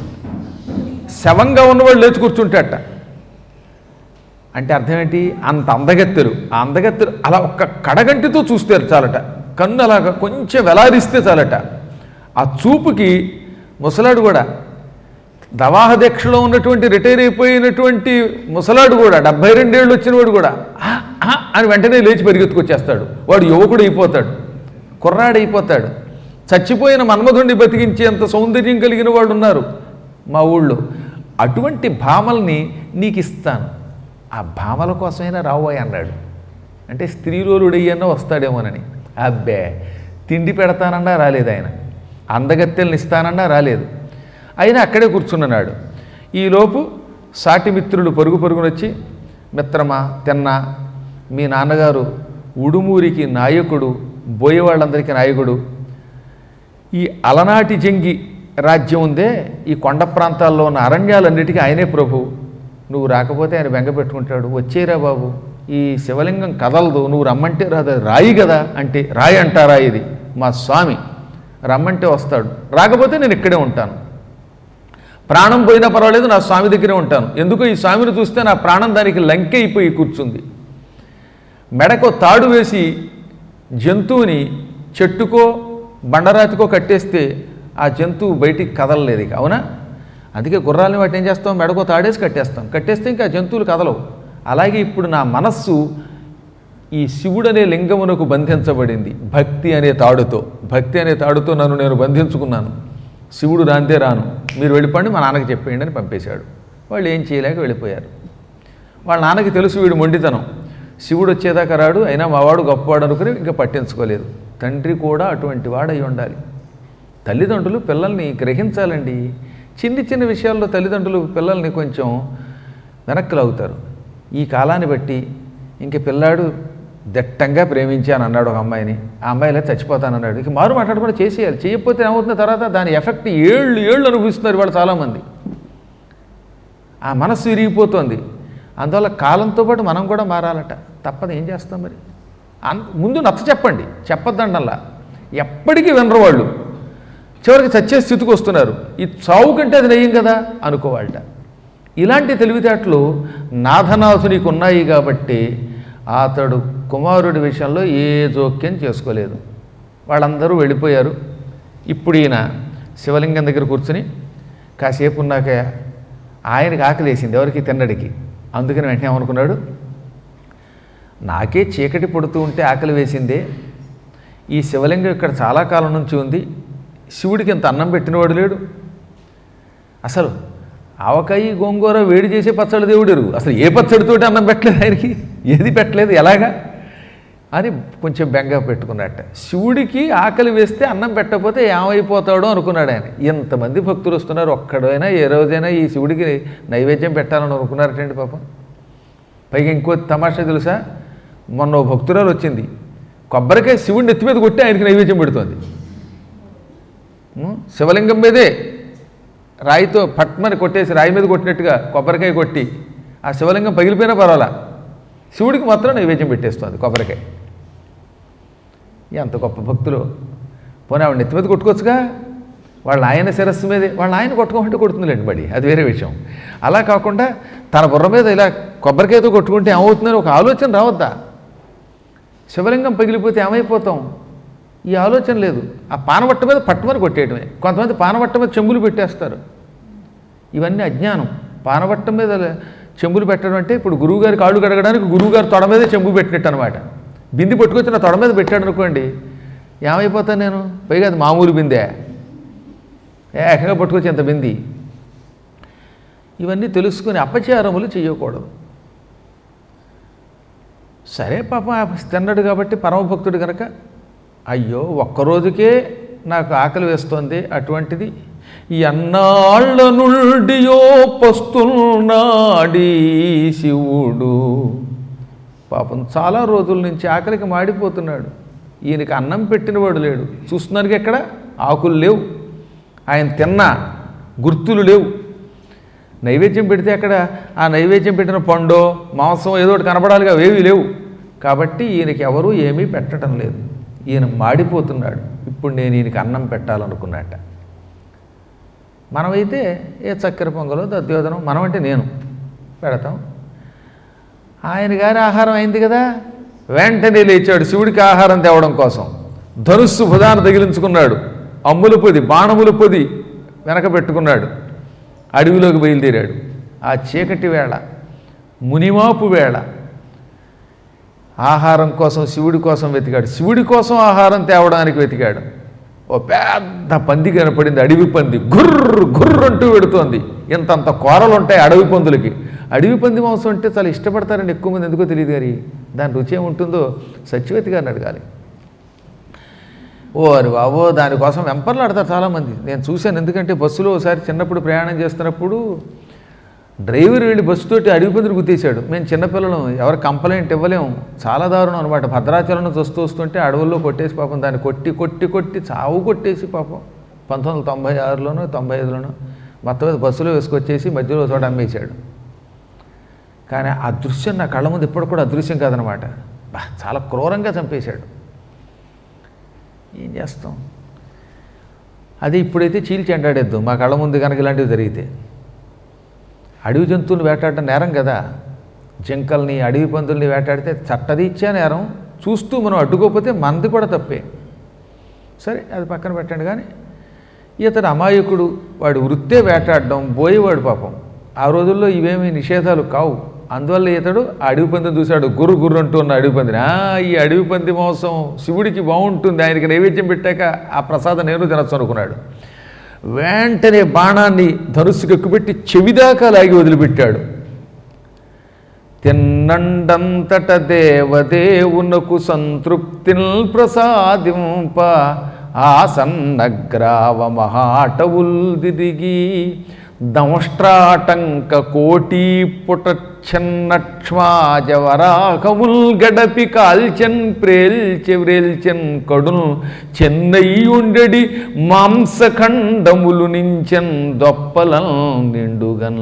శవంగా ఉన్నవాళ్ళు లేచి కూర్చుంటాట అంటే అర్థం ఏంటి అంత అందగత్తెరు ఆ అందగత్తెరు అలా ఒక్క కడగంటితో చూస్తారు చాలట కన్ను అలాగా కొంచెం వెలారిస్తే చాలట ఆ చూపుకి ముసలాడు కూడా దవాహ దీక్షలో ఉన్నటువంటి రిటైర్ అయిపోయినటువంటి ముసలాడు కూడా డెబ్బై రెండేళ్ళు వచ్చినవాడు కూడా "ఆ, ఆ" అని వెంటనే లేచి పరిగెత్తుకొచ్చేస్తాడు వాడు యువకుడు అయిపోతాడు కుర్రాడు అయిపోతాడు చచ్చిపోయిన మన్మధుడిని బతికించేంత సౌందర్యం కలిగిన వాళ్ళు ఉన్నారు మా ఊళ్ళో అటువంటి భామల్ని నీకు ఇస్తాను ఆ భామల కోసమైనా రావోయ్ అన్నాడు అంటే స్త్రీలోలుడయ్యన్నా వస్తాడేమోనని అబ్బే తిండి పెడతానన్నా రాలేదు ఆయన అందగత్తెల్ని ఇస్తానన్నా రాలేదు అయినా అక్కడే కూర్చున్నాడు ఈలోపు సాటి మిత్రులు పరుగు పరుగునొచ్చి మిత్రమా తిన్నా మీ నాన్నగారు ఉడుమూరికి నాయకుడు బోయే వాళ్ళందరికీ నాయకుడు ఈ అలనాటి జంగి రాజ్యం ఉందే ఈ కొండ ప్రాంతాల్లో ఉన్న అరణ్యాలన్నిటికీ ఆయనే ప్రభు నువ్వు రాకపోతే ఆయన బెంగ పెట్టుకుంటాడు వచ్చేరా బాబు ఈ శివలింగం కదలదు నువ్వు రమ్మంటే రాదు అది రాయి కదా అంటే రాయి అంటారా ఇది మా స్వామి రమ్మంటే వస్తాడు రాకపోతే నేను ఇక్కడే ఉంటాను ప్రాణం పోయినా పర్వాలేదు నా స్వామి దగ్గరే ఉంటాను ఎందుకో ఈ స్వామిని చూస్తే నా ప్రాణం దానికి లంకె అయిపోయి కూర్చుంది మెడకో తాడు వేసి జంతువుని చెట్టుకో బండరాతికో కట్టేస్తే ఆ జంతువు బయటికి కదలలేదు ఇక అవునా అందుకే గుర్రాలని వాటి ఏం చేస్తాం మెడకో తాడేసి కట్టేస్తాం కట్టేస్తే ఇంకా జంతువులు కదలవు అలాగే ఇప్పుడు నా మనస్సు ఈ శివుడనే లింగమునకు బంధించబడింది భక్తి అనే తాడుతో భక్తి అనే తాడుతో నన్ను నేను బంధించుకున్నాను శివుడు రాంతే రాను మీరు వెళ్ళిపోండి మా నాన్నకి చెప్పేయండి అని పంపేశాడు వాళ్ళు ఏం చేయలేక వెళ్ళిపోయారు వాళ్ళ నాన్నకి తెలుసు వీడు మొండితనం శివుడు వచ్చేదాకా రాడు అయినా మావాడు గొప్పవాడు అనుకుని ఇంకా పట్టించుకోలేదు తండ్రి కూడా అటువంటి వాడై ఉండాలి తల్లిదండ్రులు పిల్లల్ని గ్రహించాలండి చిన్ని చిన్న విషయాల్లో తల్లిదండ్రులు పిల్లల్ని కొంచెం వెనక్కి లాగుతారు ఈ కాలాన్ని బట్టి ఇంక పిల్లాడు దట్టంగా ప్రేమించాను అన్నాడు ఒక అమ్మాయిని ఆ అమ్మాయి ఇలా చచ్చిపోతానన్నాడు ఇక మారు మాట్లాడకుండా చేసేయాలి చేయకపోతే ఏమవుతుంది తర్వాత దాని ఎఫెక్ట్ ఏళ్ళు ఏళ్ళు అనుభవిస్తున్నారు వాళ్ళు చాలామంది ఆ మనస్సు విరిగిపోతుంది అందువల్ల కాలంతో పాటు మనం కూడా మారాలట తప్పదు ఏం చేస్తాం మరి అన్ ముందు నచ్చ చెప్పండి చెప్పొద్దండల్లా ఎప్పటికీ వినరు వాళ్ళు చివరికి చచ్చే స్థితికి వస్తున్నారు ఈ చావు కంటే అది నయ్యం కదా అనుకోవాలట ఇలాంటి తెలివితేటలు నాథనాథునికి ఉన్నాయి కాబట్టి అతడు కుమారుడి విషయంలో ఏ జోక్యం చేసుకోలేదు వాళ్ళందరూ వెళ్ళిపోయారు ఇప్పుడు ఈయన శివలింగం దగ్గర కూర్చుని కాసేపు ఉన్నాక ఆయనకి ఆకలి వేసింది ఎవరికి తిన్నడికి అందుకని వెంటనే ఏమనుకున్నాడు నాకే చీకటి పడుతూ ఉంటే ఆకలి వేసిందే ఈ శివలింగం ఇక్కడ చాలా కాలం నుంచి ఉంది శివుడికి ఇంత అన్నం పెట్టినవాడు లేడు అసలు ఆవకాయ గోంగూర వేడి చేసే పచ్చడి దేవుడు ఎరుగు అసలు ఏ పచ్చడితోటి అన్నం పెట్టలేదు ఆయనకి ఏది పెట్టలేదు ఎలాగా అని కొంచెం బెంగ పెట్టుకున్నట్ట శివుడికి ఆకలి వేస్తే అన్నం పెట్టకపోతే ఏమైపోతాడో అనుకున్నాడు ఆయన ఇంతమంది భక్తులు వస్తున్నారు ఒక్కడైనా ఏ రోజైనా ఈ శివుడికి నైవేద్యం పెట్టాలని అనుకున్నారటండి పాపం పైగా ఇంకో తమాషా తెలుసా మొన్న ఓ భక్తురాలు వచ్చింది కొబ్బరికాయ శివుడిని ఎత్తి మీద కొట్టి ఆయనకి నైవేద్యం పెడుతోంది ఉం? శివలింగం మీదే రాయితో పట్మని కొట్టేసి రాయి మీద కొట్టినట్టుగా కొబ్బరికాయ కొట్టి ఆ శివలింగం పగిలిపోయినా పర్వాలా శివుడికి మాత్రం నైవేద్యం పెట్టేస్తుంది కొబ్బరికాయ ఎంత గొప్ప భక్తులు పోనీ ఆవిడ నెత్తి మీద కొట్టుకోవచ్చుగా వాళ్ళ ఆయన శిరస్సు మీదే వాళ్ళ ఆయన కొట్టుకోమంటే కొడుతుందిలేండి బడి అది వేరే విషయం అలా కాకుండా తన బుర్ర మీద ఇలా కొబ్బరికాయతో కొట్టుకుంటే ఏమవుతుందని ఒక ఆలోచన రావద్దా శివలింగం పగిలిపోతే ఏమైపోతాం ఈ ఆలోచన లేదు ఆ పానవట్ట మీద పట్టుమని కొట్టేయటమే కొంతమంది పానవట్ట మీద చెంబులు పెట్టేస్తారు ఇవన్నీ అజ్ఞానం పానవట్టం మీద చెంబులు పెట్టడం అంటే ఇప్పుడు గురువుగారి కాళ్ళు కడగడానికి గురువుగారు తొడ మీదే చెంబు పెట్టినట్టు అనమాట బింది పట్టుకొచ్చి నా తొడ మీద పెట్టాడు అనుకోండి ఏమైపోతాను నేను పైగా అది మామూలు బిందే ఏకంగా పట్టుకొచ్చి ఎంత బింది ఇవన్నీ తెలుసుకుని అపచారములు చేయకూడదు సరే పాపం ఆ తిన్నాడు కాబట్టి పరమభక్తుడు కనుక అయ్యో ఒక్కరోజుకే నాకు ఆకలి వేస్తోంది అటువంటిది ఈ అన్నాళ్ళ నుండియో పస్తున్నాడీ శివుడు పాపం చాలా రోజుల నుంచి ఆకలికి మాడిపోతున్నాడు ఈయనకి అన్నం పెట్టినవాడు లేడు చూస్తున్నానికి ఎక్కడ ఆకులు లేవు ఆయన తిన్న గుర్తులు లేవు నైవేద్యం పెడితే అక్కడ ఆ నైవేద్యం పెట్టిన పండో మాంసం ఏదో ఒకటి కనపడాలిగా అవేవి లేవు కాబట్టి ఈయనకి ఎవరూ ఏమీ పెట్టడం లేదు ఈయన మాడిపోతున్నాడు ఇప్పుడు నేను ఈయనకి అన్నం పెట్టాలనుకున్నట్ట మనమైతే ఏ చక్కెర పొంగలో దద్యోధనం మనం అంటే నేను పెడతాం ఆయన గారి ఆహారం అయింది కదా వెంటనే లేచాడు శివుడికి ఆహారం తేవడం కోసం ధనుస్సు భుజాన తగిలించుకున్నాడు అమ్ముల పొది బాణముల పొది వెనక పెట్టుకున్నాడు అడవిలోకి బయలుదేరాడు ఆ చీకటి వేళ మునిమాపు వేళ ఆహారం కోసం శివుడి కోసం వెతికాడు శివుడి కోసం ఆహారం తేవడానికి వెతికాడు ఓ పెద్ద పంది కనపడింది అడవి పంది గుర్ర గుర్ర అంటూ పెడుతోంది ఇంతంత కూరలు ఉంటాయి అడవి పందులకి అడవి పంది మాంసం అంటే చాలా ఇష్టపడతారని ఎక్కువ మంది ఎందుకో తెలియదు కానీ దాని రుచి ఏముంటుందో సత్యవతి గారిని అడగాలి ఓరి బాబో దానికోసం వెంపర్లాడతారు చాలామంది నేను చూశాను ఎందుకంటే బస్సులో ఒకసారి చిన్నప్పుడు ప్రయాణం చేస్తున్నప్పుడు డ్రైవర్ వెళ్ళి బస్సు తోటి అడవి పందులు గుర్తేశాడు మేము చిన్నపిల్లలం ఎవరు కంప్లైంట్ ఇవ్వలేము చాలా దారుణం అనమాట భద్రాచలం నుంచి వస్తూ వస్తుంటే అడవుల్లో కొట్టేసి పాపం దాన్ని కొట్టి కొట్టి కొట్టి చావు కొట్టేసి పాపం పంతొమ్మిది వందల తొంభై ఆరులోనో తొంభై ఐదులోనో మొత్తం మీద బస్సులో వేసుకొచ్చేసి మధ్యలో ఒక చోట అమ్మేశాడు కానీ ఆ దృశ్యం నా కళ్ళ ముందు ఇప్పుడు కూడా అదృశ్యం కాదనమాట బా చాలా క్రూరంగా చంపేశాడు ఏం చేస్తాం అది ఇప్పుడైతే చీల్చి ఎండాడేద్దాం మా కళ్ళ ముందు కనుక ఇలాంటివి జరిగితే అడవి జంతువులు వేటాడటం నేరం కదా జింకల్ని అడవి పందుల్ని వేటాడితే చట్టదీచ్చా నేరం చూస్తూ మనం అడ్డుకోకపోతే మనది కూడా తప్పే సరే అది పక్కన పెట్టండి కానీ ఇతడు అమాయకుడు వాడు వృత్తే వేటాడడం బోయేవాడు పాపం ఆ రోజుల్లో ఇవేమీ నిషేధాలు కావు అందువల్ల ఇతడు ఆ అడవి పందిని చూశాడు గుర్రు గుర్రు అంటూ ఉన్న అడవి పందిని "ఆ, ఈ అడవి పంది మోసం శివుడికి బాగుంటుంది ఆయనకి నైవేద్యం పెట్టాక ఆ ప్రసాదం నేను తినచ్చు అనుకున్నాడు వెంటనే బాణాన్ని ధనుస్సుకు ఎక్కుపెట్టి చెవిదాకా లాగి వదిలిపెట్టాడు తిన్నండంతట దేవదేవునకు సంతృప్తిల్ ప్రసాదింప ఆసన్నగ్రావ మహాటవుల్ దిదిగి దంష్ట్రాటంక కోటీ పుటచ్చన్నక్ష్మాజవరాహముల్ గడపి కాల్చెన్ ప్రేల్చె వ్రేల్చెన్ కడుల్ చెన్నయ్యుండెడి మాంసఖండములు నించెన్ దొప్పలం నిండుగన్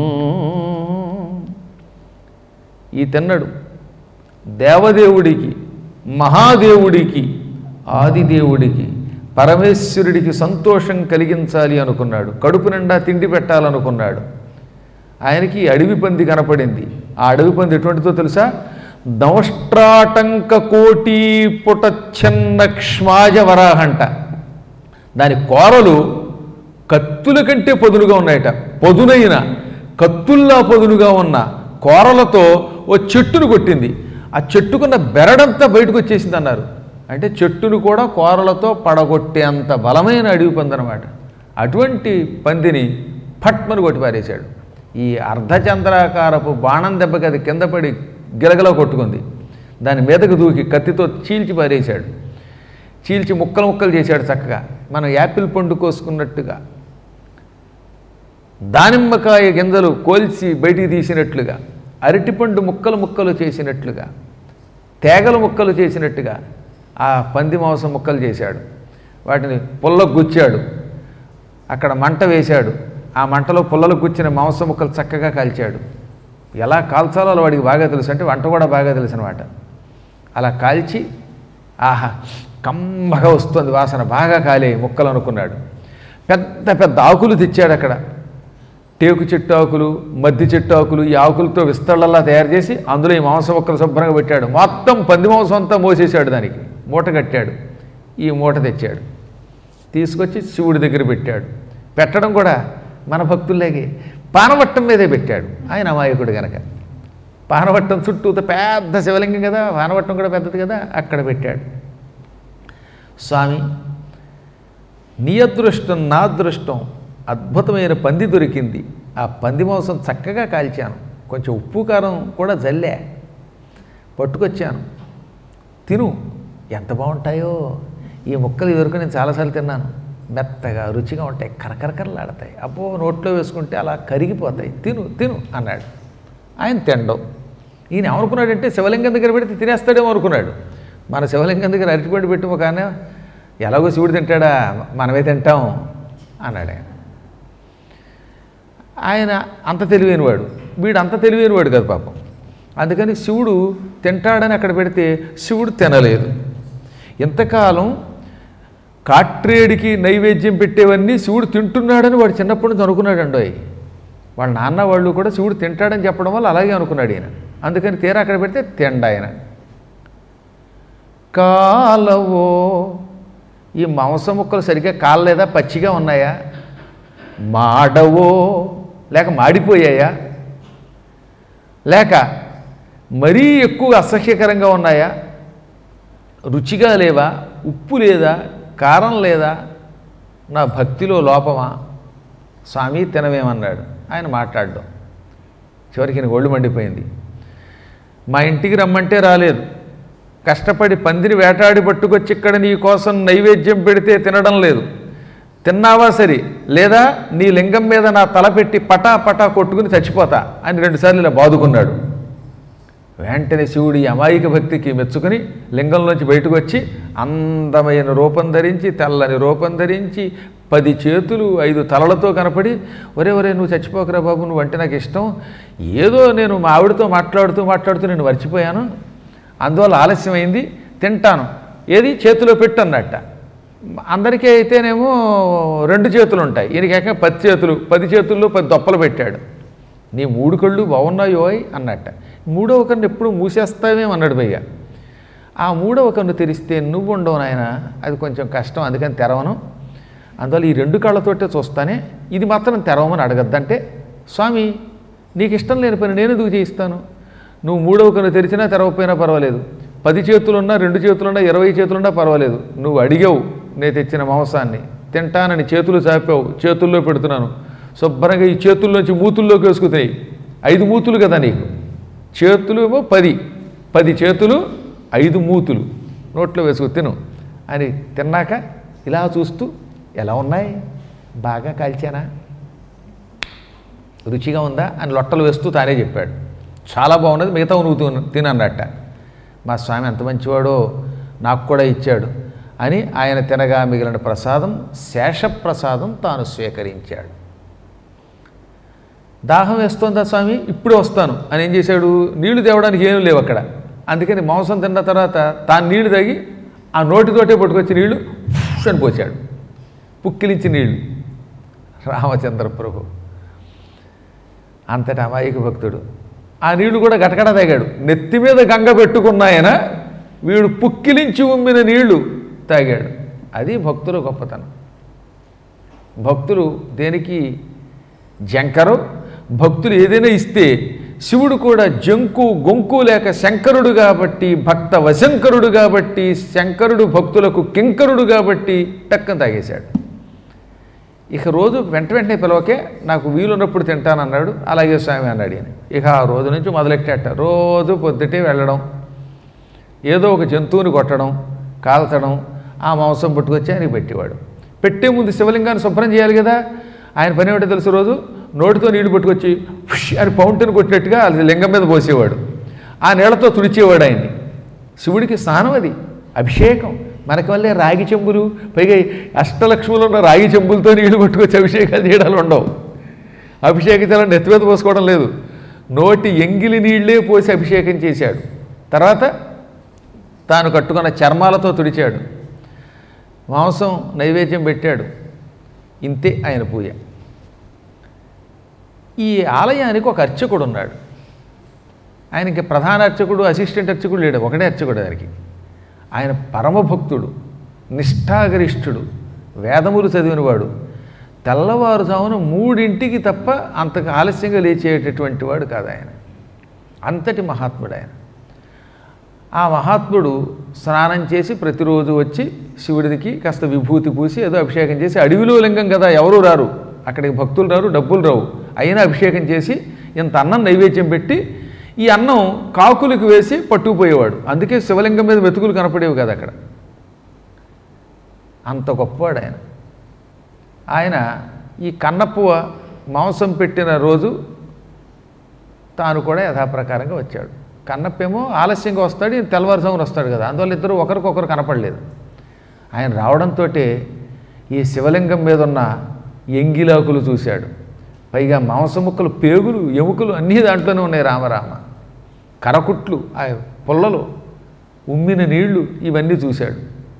ఈ తిన్నడు దేవదేవుడికి మహాదేవుడికి ఆదిదేవుడికి పరమేశ్వరుడికి సంతోషం కలిగించాలి అనుకున్నాడు కడుపు నిండా తిండి పెట్టాలనుకున్నాడు ఆయనకి ఈ అడవి పంది కనపడింది ఆ అడవి పంది ఎటువంటిదో తెలుసా దంష్ట్రాటంక కోటి పుటచ్చన్న క్ష్మాజ వరాహంట దాని కోరలు కత్తుల కంటే పొదునుగా ఉన్నాయట పొదునైన కత్తుల్లా పొదునుగా ఉన్న కోరలతో ఓ చెట్టును కొట్టింది ఆ చెట్టుకున్న బెరడంతా బయటకు వచ్చేసింది అన్నారు అంటే చెట్టును కూడా కోరలతో పడగొట్టేంత బలమైన అడవి పంది అనమాట అటువంటి పందిని ఫట్మని కొట్టి పారేశాడు ఈ అర్ధచంద్రాకారపు బాణం దెబ్బకి అది కింద పడి గిలగల కొట్టుకుంది దాని మీదకు దూకి కత్తితో చీల్చి పారేశాడు చీల్చి ముక్కలు ముక్కలు చేశాడు చక్కగా మనం యాపిల్ పండు కోసుకున్నట్టుగా దానిమ్మకాయ గింజలు కోల్చి బయటికి తీసినట్లుగా అరటిపండు ముక్కలు ముక్కలు చేసినట్లుగా తేగల ముక్కలు చేసినట్టుగా ఆ పంది మాంసం ముక్కలు చేశాడు వాటిని పుల్లకు గుచ్చాడు అక్కడ మంట వేశాడు ఆ మంటలో పుల్లలకు గుచ్చిన మాంసం ముక్కలు చక్కగా కాల్చాడు ఎలా కాల్చాలో అలా వాడికి బాగా తెలుసు అంటే వంట కూడా బాగా తెలుసు అనమాట అలా కాల్చి ఆహా కమ్మగా వస్తుంది వాసన బాగా కాలే ముక్కలు అనుకున్నాడు పెద్ద పెద్ద ఆకులు తెచ్చాడు అక్కడ టేకు చెట్టు ఆకులు మద్ది చెట్టు ఆకులు ఈ ఆకులతో విస్తళ్ళలా తయారు చేసి అందులో ఈ మాంసం ముక్కలు శుభ్రంగా పెట్టాడు మొత్తం పంది మాంసం అంతా మోసేశాడు దానికి మూట కట్టాడు ఈ మూట తెచ్చాడు తీసుకొచ్చి శివుడి దగ్గర పెట్టాడు పెట్టడం కూడా మన భక్తుల్లాగే పానవట్టం మీదే పెట్టాడు ఆయన అమాయకుడు గనక పానవట్టం చుట్టూ పెద్ద శివలింగం కదా పానవట్టం కూడా పెద్దది కదా అక్కడ పెట్టాడు స్వామి నీ అదృష్టం నా అదృష్టం అద్భుతమైన పంది దొరికింది ఆ పంది మాంసం చక్కగా కాల్చాను కొంచెం ఉప్పు కారం కూడా జల్లే పట్టుకొచ్చాను తిను ఎంత బాగుంటాయో ఈ ముక్కలు ఇదివరకు నేను చాలాసార్లు తిన్నాను మెత్తగా రుచిగా ఉంటాయి కరకరకరలాడతాయి అబ్బో నోట్లో వేసుకుంటే అలా కరిగిపోతాయి తిను తిను అన్నాడు ఆయన తినడం ఈయన ఏమనుకున్నాడంటే శివలింగం దగ్గర పెడితే తినేస్తాడేమో అనుకున్నాడు మన శివలింగం దగ్గర అరటిపండు పెట్టి ఒక ఆయన ఎలాగో శివుడు తింటాడా మనమే తింటాం అన్నాడు ఆయన ఆయన అంత తెలివైనవాడు వీడు అంత తెలివైనవాడు కదా పాపం అందుకని శివుడు తింటాడని అక్కడ పెడితే శివుడు తినలేదు ఇంతకాలం కాట్రేడికి నైవేద్యం పెట్టేవన్నీ శివుడు తింటున్నాడని వాడు చిన్నప్పటి నుంచి అనుకున్నాడు అండోయ్ వాళ్ళ నాన్న వాళ్ళు కూడా శివుడు తింటాడని చెప్పడం వల్ల అలాగే అనుకున్నాడు ఈయన అందుకని తీరా అక్కడ పెడితే తిండ ఆయన కాలవో ఈ మాంసం ముక్కలు సరిగ్గా కాలలేదా పచ్చిగా ఉన్నాయా మాడవో లేక మాడిపోయాయా లేక మరీ ఎక్కువ అసహ్యకరంగా ఉన్నాయా రుచిగా లేవా ఉప్పు లేదా కారం లేదా నా భక్తిలో లోపమా స్వామి తినవేమన్నాడు ఆయన మాట్లాడడం చివరికి ఈయనకి ఒళ్ళు మండిపోయింది మా ఇంటికి రమ్మంటే రాలేదు కష్టపడి పందిని వేటాడి పట్టుకొచ్చి ఇక్కడ నీ కోసం నైవేద్యం పెడితే తినడం లేదు తిన్నావా సరి లేదా నీ లింగం మీద నా తల పెట్టి పటా పటా కొట్టుకుని చచ్చిపోతా అని రెండుసార్లు ఇలా బాదుకున్నాడు వెంటనే శివుడి ఈ అమాయక భక్తికి మెచ్చుకుని లింగంలోంచి బయటకు వచ్చి అందమైన రూపం ధరించి తెల్లని రూపం ధరించి పది చేతులు ఐదు తలలతో కనపడి ఒరే ఒరే నువ్వు చచ్చిపోకరా బాబు నువ్వు అంటే నాకు ఇష్టం ఏదో నేను మా ఆవిడతో మాట్లాడుతూ మాట్లాడుతూ నేను మర్చిపోయాను అందువల్ల ఆలస్యమైంది తింటాను ఏది చేతిలో పెట్టు అన్నట్ట అందరికీ అయితేనేమో రెండు చేతులు ఉంటాయి ఈయనకి ఏకంగా పది చేతులు పది చేతుల్లో పది దొప్పలు పెట్టాడు నీ మూడు కళ్ళు బాగున్నాయోయ్ అన్నట్ట మూడవ కన్ను ఎప్పుడు మూసేస్తావేమో అన్నాడు పైగా ఆ మూడవ కన్ను తెరిస్తే నువ్వు ఉండవు నాయన అది కొంచెం కష్టం అందుకని తెరవను అందువల్ల ఈ రెండు కళ్ళతోటే చూస్తానే ఇది మాత్రం తెరవమని అడగద్దంటే స్వామి నీకు ఇష్టం లేని పని నేను ఎందుకు చేయిస్తాను నువ్వు మూడవ కన్ను తెరిచినా తెరవకపోయినా పర్వాలేదు పది చేతులున్నా రెండు చేతులున్నా ఇరవై చేతులున్నా పర్వాలేదు నువ్వు అడిగావు నేను తెచ్చిన మాంసాన్ని తింటానని చేతులు చాపావు చేతుల్లో పెడుతున్నాను శుభ్రంగా ఈ చేతుల్లోంచి మూతుల్లోకి వేసుకుతాయి ఐదు మూతులు కదా నీకు చేతులు ఏమో పది పది చేతులు ఐదు మూతులు నోట్లో వేసుకు తిను అని తిన్నాక ఇలా చూస్తూ ఎలా ఉన్నాయి బాగా కాల్చానా రుచిగా ఉందా అని లొట్టలు వేస్తూ తానే చెప్పాడు చాలా బాగున్నది మిగతా నువ్వు తిను- తినన్నట్ట మా స్వామి ఎంత మంచివాడో నాకు కూడా ఇచ్చాడు అని ఆయన తినగా మిగిలిన ప్రసాదం శేషప్రసాదం తాను స్వీకరించాడు దాహం వేస్తోందా స్వామి ఇప్పుడే వస్తాను అని ఏం చేశాడు నీళ్లు తేవడానికి ఏమీ లేవు అక్కడ అందుకని మాంసం తిన్న తర్వాత తాను నీళ్లు తాగి ఆ నోటితోటే పట్టుకొచ్చి నీళ్లు ఫుష్ అని పోశాడు పుక్కిలించి నీళ్లు రామచంద్ర ప్రభు అంతటి అమాయక భక్తుడు ఆ నీళ్లు కూడా గటగడ తాగాడు నెత్తి మీద గంగ పెట్టుకున్నాయన వీడు పుక్కిలించి ఉమ్మిన నీళ్లు తాగాడు అది భక్తుల గొప్పతనం భక్తులు దేనికి జంకరు భక్తులు ఏదైనా ఇస్తే శివుడు కూడా జంకు గొంకు లేక శంకరుడు కాబట్టి భక్త వశంకరుడు కాబట్టి శంకరుడు భక్తులకు కింకరుడు కాబట్టి టక్కన తాగేశాడు ఇక రోజు వెంట వెంటనే పిలవకే నాకు వీలున్నప్పుడు తింటానన్నాడు అలాగే స్వామి అన్నాడు ఈయన ఇక ఆ రోజు నుంచి మొదలెట్టాట రోజు పొద్దుటే వెళ్ళడం ఏదో ఒక జంతువుని కొట్టడం కాల్చడం ఆ మాంసం పట్టుకొచ్చి ఆయనకి పెట్టేవాడు పెట్టే ముందు శివలింగాన్ని శుభ్రం చేయాలి కదా ఆయన పని ఏమిటో తెలుసు రోజు నోటితో నీళ్లు పట్టుకొచ్చి ఫుష్ అని పౌంటైన్ కొట్టినట్టుగా అది లింగం మీద పోసేవాడు ఆ నీళ్లతో తుడిచేవాడు ఆయన్ని శివుడికి స్నానం అది అభిషేకం మనకి వల్లే రాగి చెంబులు పైగా అష్టలక్ష్ములు ఉన్న రాగి చెంబులతో నీళ్లు పట్టుకొచ్చి అభిషేకాలు చేయడాలు ఉండవు అభిషేకించాలని నెత్తి మీద పోసుకోవడం లేదు నోటి ఎంగిలి నీళ్లే పోసి అభిషేకం చేశాడు తర్వాత తాను కట్టుకున్న చర్మాలతో తుడిచాడు మాంసం నైవేద్యం పెట్టాడు ఇంతే ఆయన పూజ ఈ ఆలయానికి ఒక అర్చకుడు ఉన్నాడు ఆయనకి ప్రధాన అర్చకుడు అసిస్టెంట్ అర్చకుడు లేడు ఒకటే అర్చకుడు దానికి ఆయన పరమభక్తుడు నిష్ఠాగరిష్ఠుడు వేదములు చదివినవాడు తెల్లవారుజామున మూడింటికి తప్ప అంతకు ఆలస్యంగా లేచేటటువంటి వాడు కాదు ఆయన అంతటి మహాత్ముడు ఆయన ఆ మహాత్ముడు స్నానం చేసి ప్రతిరోజు వచ్చి శివుడికి కాస్త విభూతి పూసి ఏదో అభిషేకం చేసి అడవిలో లింగం కదా ఎవరు రారు అక్కడికి భక్తులు రారు డబ్బులు రావు అయినా అభిషేకం చేసి ఇంత అన్నం నైవేద్యం పెట్టి ఈ అన్నం కాకులకు వేసి పట్టుకుపోయేవాడు అందుకే శివలింగం మీద వెతుకులు కనపడేవి కదా అక్కడ అంత గొప్పవాడు ఆయన ఆయన ఈ కన్నప్పువ మాంసం పెట్టిన రోజు తాను కూడా యథాప్రకారంగా వచ్చాడు కన్నప్పేమో ఆలస్యంగా వస్తాడు ఈయన తెల్లవారుజామున వస్తాడు కదా అందువల్ల ఇద్దరు ఒకరికొకరు కనపడలేదు ఆయన రావడంతో ఈ శివలింగం మీద ఉన్న ఎంగిలాకులు చూశాడు పైగా మాంసం ముక్కలు పేగులు ఎముకలు అన్నీ దాంట్లోనే ఉన్నాయి రామరామ కరకుట్లు ఆ పుల్లలు ఉమ్మిన నీళ్లు ఇవన్నీ చూశాడు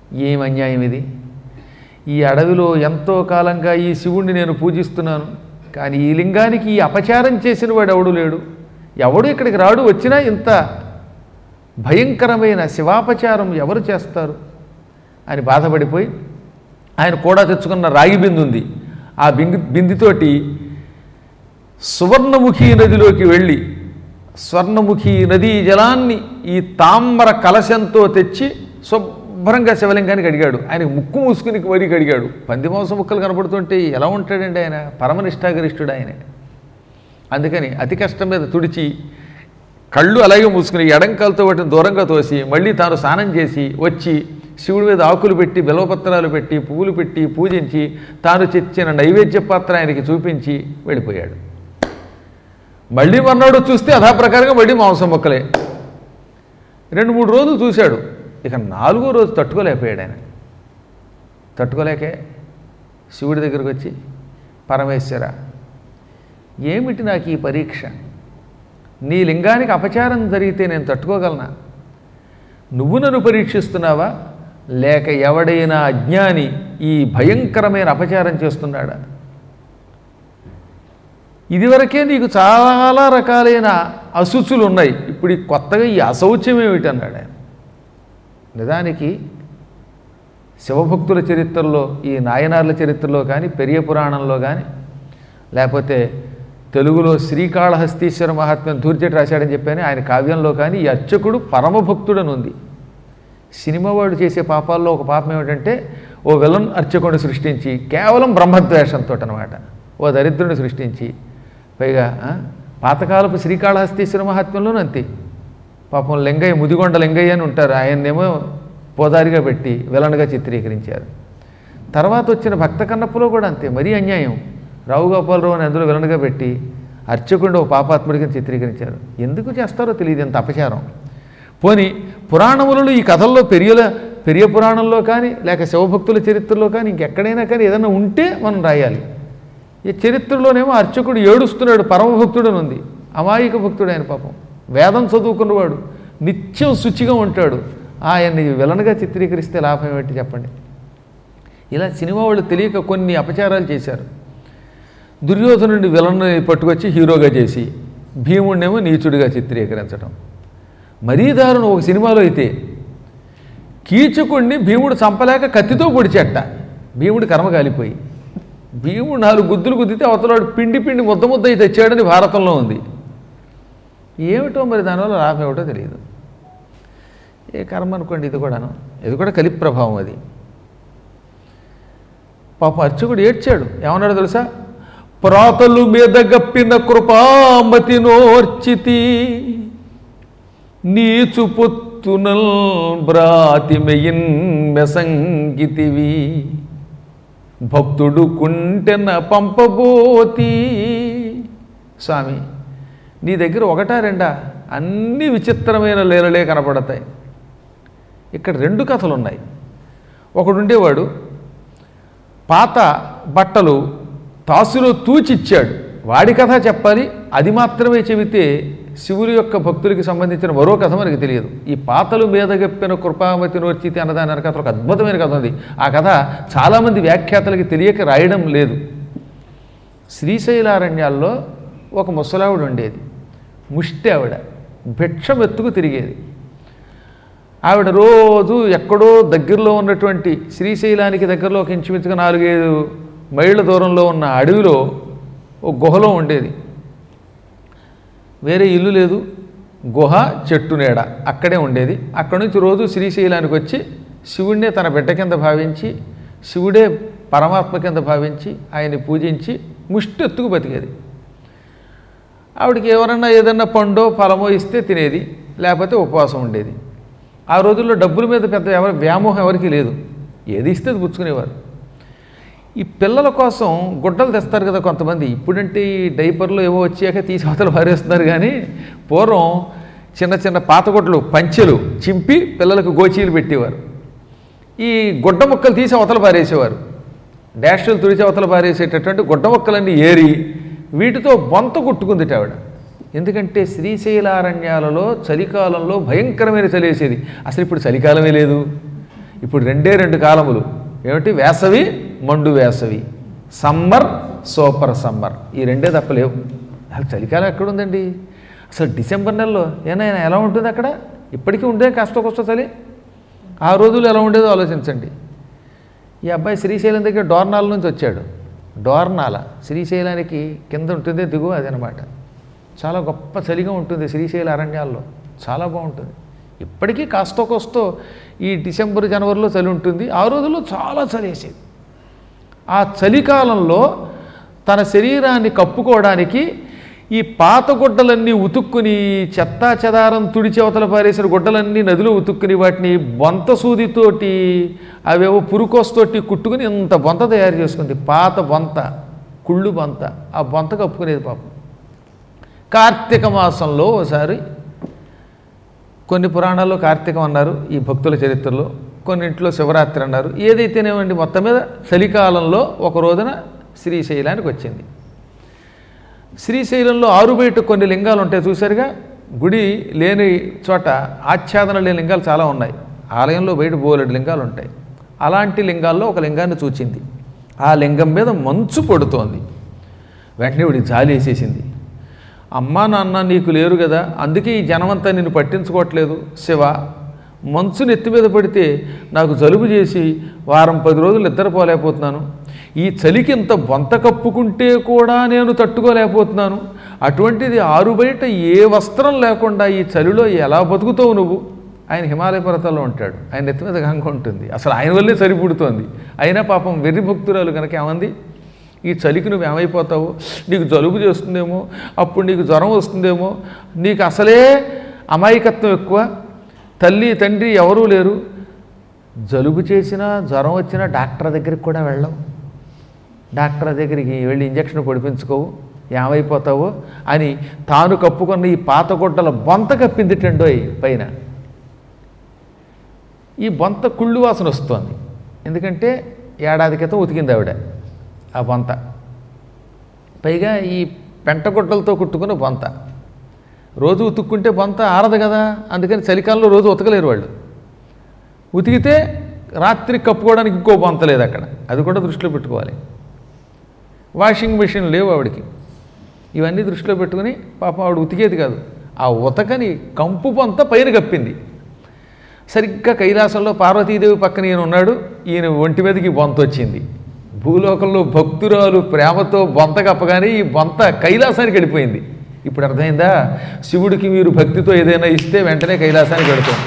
ఏం అన్యాయం ఇది ఈ అడవిలో ఎంతో కాలంగా ఈ శివుణ్ణి నేను పూజిస్తున్నాను కానీ ఈ లింగానికి ఈ అపచారం చేసిన వాడు ఎవడు లేడు ఎవడు ఇక్కడికి రాడు వచ్చినా ఇంత భయంకరమైన శివాపచారం ఎవరు చేస్తారు అని బాధపడిపోయి ఆయన కూడా తెచ్చుకున్న రాగి బిందు ఉంది ఆ బింది బిందితోటి సువర్ణముఖి నదిలోకి వెళ్ళి స్వర్ణముఖి నదీ జలాన్ని ఈ తామ్ర కలశంతో తెచ్చి శుభ్రంగా శివలింగానికి అడిగాడు ఆయన ముక్కు మూసుకుని మరీ కడిగాడు పంది మాంసం ముక్కలు కనపడుతుంటే ఎలా ఉంటాడండి ఆయన పరమనిష్టాగరిష్ఠుడు ఆయన అందుకని అతి కష్టం మీద తుడిచి కళ్ళు అలాగే మూసుకుని ఎడంకాలతో వాటిని దూరంగా తోసి మళ్ళీ తాను స్నానం చేసి వచ్చి శివుడి మీద ఆకులు పెట్టి బిలవపత్రాలు పెట్టి పువ్వులు పెట్టి పూజించి తాను తెచ్చిన నైవేద్య పాత్ర ఆయనకి చూపించి వెళ్ళిపోయాడు మళ్ళీ మర్నాడు చూస్తే అదా ప్రకారంగా మళ్ళీ మాంసం మొక్కలే రెండు మూడు రోజులు చూశాడు ఇక నాలుగో రోజు తట్టుకోలేకపోయాడు ఆయన తట్టుకోలేకే శివుడి దగ్గరికి వచ్చి పరమేశ్వర ఏమిటి నాకు ఈ పరీక్ష నీ లింగానికి అపచారం జరిగితే నేను తట్టుకోగలనా నువ్వు నన్ను పరీక్షిస్తున్నావా లేక ఎవడైనా అజ్ఞాని ఈ భయంకరమైన అపచారం చేస్తున్నాడా ఇదివరకే నీకు చాలా రకాలైన అశుచులు ఉన్నాయి ఇప్పుడు ఈ కొత్తగా ఈ అశౌచ్యం ఏమిటి అన్నాడు ఆయన నిజానికి శివభక్తుల చరిత్రలో ఈ నాయనార్ల చరిత్రలో కానీ పెరియ పురాణంలో కానీ లేకపోతే తెలుగులో శ్రీకాళహస్తీశ్వర మహాత్మ్యం దూర్జటి రాశాడని చెప్పాను ఆయన కావ్యంలో కానీ ఈ అర్చకుడు పరమభక్తుడని ఉంది సినిమా వాడు చేసే పాపాల్లో ఒక పాపం ఏమిటంటే ఓ విలన్ అర్చకుడిని సృష్టించి కేవలం బ్రహ్మద్వేషంతో అనమాట ఓ దరిద్రుని సృష్టించి పైగా ఆ, పాతకాలపు శ్రీకాళహస్తీశ్వర మహాత్మ్యంలోనూ అంతే పాపం లింగయ్య ముదిగొండ లింగయ్య అని ఉంటారు ఆయన్నేమో పోదారిగా పెట్టి విలన్గా చిత్రీకరించారు తర్వాత వచ్చిన భక్త కన్నప్పలో కూడా అంతే మరీ అన్యాయం రావు గోపాలరావు అని అందులో విలన్గా పెట్టి అర్చకుడు ఒక పాపాత్ముడిగా చిత్రీకరించారు ఎందుకు చేస్తారో తెలియదు ఎంత అపచారం పోని పురాణములలో ఈ కథల్లో పెరియల పెరియ పురాణంలో కానీ లేక శివభక్తుల చరిత్రలో కానీ ఇంకెక్కడైనా కానీ ఏదైనా ఉంటే మనం రాయాలి ఈ చరిత్రలోనేమో అర్చకుడు ఏడుస్తున్నాడు పరమభక్తుడు అని ఉంది అమాయక భక్తుడు ఆయన పాపం వేదం చదువుకున్నవాడు నిత్యం శుచిగా ఉంటాడు ఆయన్ని విలన్గా చిత్రీకరిస్తే లాభం ఏమిటి చెప్పండి ఇలా సినిమా వాళ్ళు తెలియక కొన్ని అపచారాలు చేశారు దుర్యోధనుడి విలన్ని పట్టుకొచ్చి హీరోగా చేసి భీముడినేమో నీచుడిగా చిత్రీకరించడం మరీ దారుణం ఒక సినిమాలో అయితే కీచకుడిని భీముడు చంపలేక కత్తితో పొడిచెట్ట భీముడి కర్మ కాలిపోయి భీముడు నాలుగు గుద్దులు గుద్దితే అవతలాడు పిండి పిండి ముద్ద ముద్ద అయితే తెచ్చాడని భారతంలో ఉంది ఏమిటో మరి దానివల్ల లాభం ఏమిటో తెలియదు ఏ కర్మ అనుకోండి ఇది కూడాను ఇది కూడా కలి ప్రభావం అది పాపం అర్చకుడు ఏడ్చాడు ఏమన్నాడు తెలుసా ప్రాతలు మీద గప్పిన కృపామతి నోర్చితి నీచు పొత్తునల్ బ్రాతిమెయిన్ మెసంగితివి భక్తుడు కుంటెన పంపబోతి స్వామి నీ దగ్గర ఒకటా రెండా అన్ని విచిత్రమైన లీలలే కనపడతాయి ఇక్కడ రెండు కథలు ఉన్నాయి ఒకడు ఉండేవాడు పాత బట్టలు తాసులో తూచిచ్చాడు వాడి కథ చెప్పాలి అది మాత్రమే చెబితే శివుని యొక్క భక్తులకి సంబంధించిన మరో కథ మనకి తెలియదు ఈ పాతలు మీద గప్పిన కృపామతి నోర్చితి అన్నదాని అనే కథ ఒక అద్భుతమైన కథ ఉంది ఆ కథ చాలామంది వ్యాఖ్యాతలకి తెలియక రాయడం లేదు శ్రీశైలారణ్యాల్లో ఒక ముసలావిడ ఉండేది ముష్టి ఆవిడ భిక్షం ఎత్తుకు తిరిగేది ఆవిడ రోజు ఎక్కడో దగ్గరలో ఉన్నటువంటి శ్రీశైలానికి దగ్గరలో ఒక ఇంచుమించుగా నాలుగైదు మైళ్ళ దూరంలో ఉన్న అడవిలో ఒక గుహలో ఉండేది వేరే ఇల్లు లేదు గుహ చెట్టు నీడ అక్కడే ఉండేది అక్కడి నుంచి రోజు శ్రీశైలానికి వచ్చి శివుడినే తన బిడ్డ కింద భావించి శివుడే పరమాత్మ కింద భావించి ఆయన్ని పూజించి ముష్టి ఎత్తుకు బతికేది ఆవిడకి ఎవరన్నా ఏదన్నా పండో ఫలమో ఇస్తే తినేది లేకపోతే ఉపవాసం ఉండేది ఆ రోజుల్లో డబ్బుల మీద పెద్ద ఎవరి వ్యామోహం ఎవరికీ లేదు ఏది ఇస్తే అది పుచ్చుకునేవారు ఈ పిల్లల కోసం గుడ్డలు తెస్తారు కదా కొంతమంది ఇప్పుడంటే ఈ డైపర్లు ఏవో వచ్చాక తీసి అవతల పారేస్తున్నారు కానీ పూర్వం చిన్న చిన్న పాత గుడ్డలు పంచెలు చింపి పిల్లలకు గోచీలు పెట్టేవారు ఈ గుడ్డ ముక్కలు తీసి అవతల పారేసేవారు డాష్లు తుడిచి అవతల పారేసేటటువంటి గుడ్డ ముక్కలన్నీ ఏరి వీటితో బొంత కుట్టుకుంది ఆవిడ ఎందుకంటే శ్రీశైలారణ్యాలలో చలికాలంలో భయంకరమైన చలి వేసేది అసలు ఇప్పుడు చలికాలమే లేదు ఇప్పుడు రెండే రెండు కాలములు ఏమిటి వేసవి మండు వేసవి సమ్మర్ సూపర్ సమ్మర్ ఈ రెండే తప్పలేవు అసలు చలికాలం ఎక్కడుందండి అసలు డిసెంబర్ నెలలో ఏనాయన ఎలా ఉంటుంది అక్కడ ఇప్పటికీ ఉండే కష్ట కష్ట చలి ఆ రోజులు ఎలా ఉండేదో ఆలోచించండి ఈ అబ్బాయి శ్రీశైలం దగ్గర డోర్నాల నుంచి వచ్చాడు డోర్నాల శ్రీశైలానికి కింద ఉంటుంది దిగువ అదనమాట చాలా గొప్ప చలిగా ఉంటుంది శ్రీశైల అరణ్యాల్లో చాలా బాగుంటుంది ఇప్పటికీ కాస్తో కోస్తో ఈ డిసెంబర్ జనవరిలో చలి ఉంటుంది ఆ రోజుల్లో చాలా చలి వేసేది ఆ చలికాలంలో తన శరీరాన్ని కప్పుకోవడానికి ఈ పాత గుడ్డలన్నీ ఉతుక్కుని చెత్తా చెదారం తుడిచి అవతల పారేసిన గుడ్డలన్నీ నదిలో ఉతుక్కుని వాటిని బొంత సూదితోటి అవేవో పురుకోస్తోటి కుట్టుకుని ఇంత బొంత తయారు చేసుకుంది పాత బొంత కుళ్ళు బొంత ఆ బొంత కప్పుకునేది పాపం కార్తీక మాసంలో ఒకసారి కొన్ని పురాణాల్లో కార్తీకం అన్నారు ఈ భక్తుల చరిత్రలో కొన్నింట్లో శివరాత్రి అన్నారు ఏదైతేనేమండి మొత్తం మీద చలికాలంలో ఒక రోజున శ్రీశైలానికి వచ్చింది శ్రీశైలంలో ఆరు బయట కొన్ని లింగాలు ఉంటాయి చూసారుగా గుడి లేని చోట ఆచ్ఛాదన లేని లింగాలు చాలా ఉన్నాయి ఆలయంలో బయట బోలెడు లింగాలు ఉంటాయి అలాంటి లింగాల్లో ఒక లింగాన్ని చూచింది ఆ లింగం మీద మంచు పడుతోంది వెంటనే వీడికి జాలి వేసేసింది అమ్మా నాన్న నీకు లేరు కదా అందుకే ఈ జనమంతా నిన్ను పట్టించుకోవట్లేదు శివ మంచు నెత్తి మీద పడితే నాకు జలుబు చేసి వారం పది రోజులు నిద్రపోలేకపోతున్నాను ఈ చలికి ఇంత బొంత కప్పుకుంటే కూడా నేను తట్టుకోలేకపోతున్నాను అటువంటిది ఆరు బయట ఏ వస్త్రం లేకుండా ఈ చలిలో ఎలా బతుకుతావు నువ్వు ఆయన హిమాలయ పర్వతాల్లో ఉంటాడు ఆయన నెత్తి మీద గంగ ఉంటుంది అసలు ఆయన వల్లే చలి పుడుతోంది అయినా పాపం వెర్రి భక్తురాలు కనుక ఏమంది ఈ చలికి నువ్వు ఏమైపోతావు నీకు జలుబు చేస్తుందేమో అప్పుడు నీకు జ్వరం వస్తుందేమో నీకు అసలే అమాయకత్వం ఎక్కువ తల్లి తండ్రి ఎవరూ లేరు జలుబు చేసినా జ్వరం వచ్చినా డాక్టర్ దగ్గరికి కూడా వెళ్ళవు డాక్టర్ దగ్గరికి వెళ్ళి ఇంజక్షన్ పొడిపించుకోవు ఏమైపోతావో అని తాను కప్పుకున్న ఈ పాత గుడ్డల బొంత కప్పిందిటండోయ్ పైన ఈ బొంత కుళ్ళు వాసన వస్తోంది ఎందుకంటే ఏడాది క్రితం ఉతికింది ఆవిడ ఆ బొంత పైగా ఈ పెంటగుడ్డలతో కుట్టుకున్న బొంత రోజు ఉతుక్కుంటే బొంత ఆరదు కదా అందుకని చలికాలంలో రోజు ఉతకలేరు వాళ్ళు ఉతికితే రాత్రి కప్పుకోవడానికి ఇంకో బొంత లేదు అక్కడ అది కూడా దృష్టిలో పెట్టుకోవాలి వాషింగ్ మెషిన్ లేవు ఆవిడకి ఇవన్నీ దృష్టిలో పెట్టుకుని పాపం ఆవిడ ఉతికేది కాదు ఆ ఉతకని కంపు పొంత పైన కప్పింది సరిగ్గా కైలాసంలో పార్వతీదేవి పక్కన ఈయన ఉన్నాడు ఈయన ఒంటి మీదకి బొంత వచ్చింది భూలోకంలో భక్తురాలు ప్రేమతో బొంత కప్పగానే ఈ బొంత కైలాసానికి వెళ్ళిపోయింది ఇప్పుడు అర్థమైందా శివుడికి మీరు భక్తితో ఏదైనా ఇస్తే వెంటనే కైలాసానికి వెళుతుంది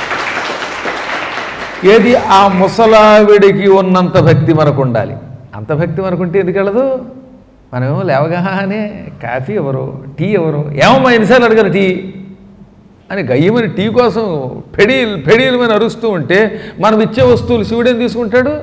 ఏది ఆ ముసలావిడికి ఉన్నంత భక్తి మనకు ఉండాలి అంత భక్తి మనకుంటే ఎందుకు వెళ్ళదు మనమేమో లేవగానే కాఫీ ఎవరు టీ ఎవరు ఏమమ్మా ఎన్నిసార్లు అడగారు టీ అని గయ్యమని టీ కోసం పెడీలు పెడీలమని అరుస్తూ ఉంటే మనం ఇచ్చే వస్తువులు శివుడేం తీసుకుంటాడు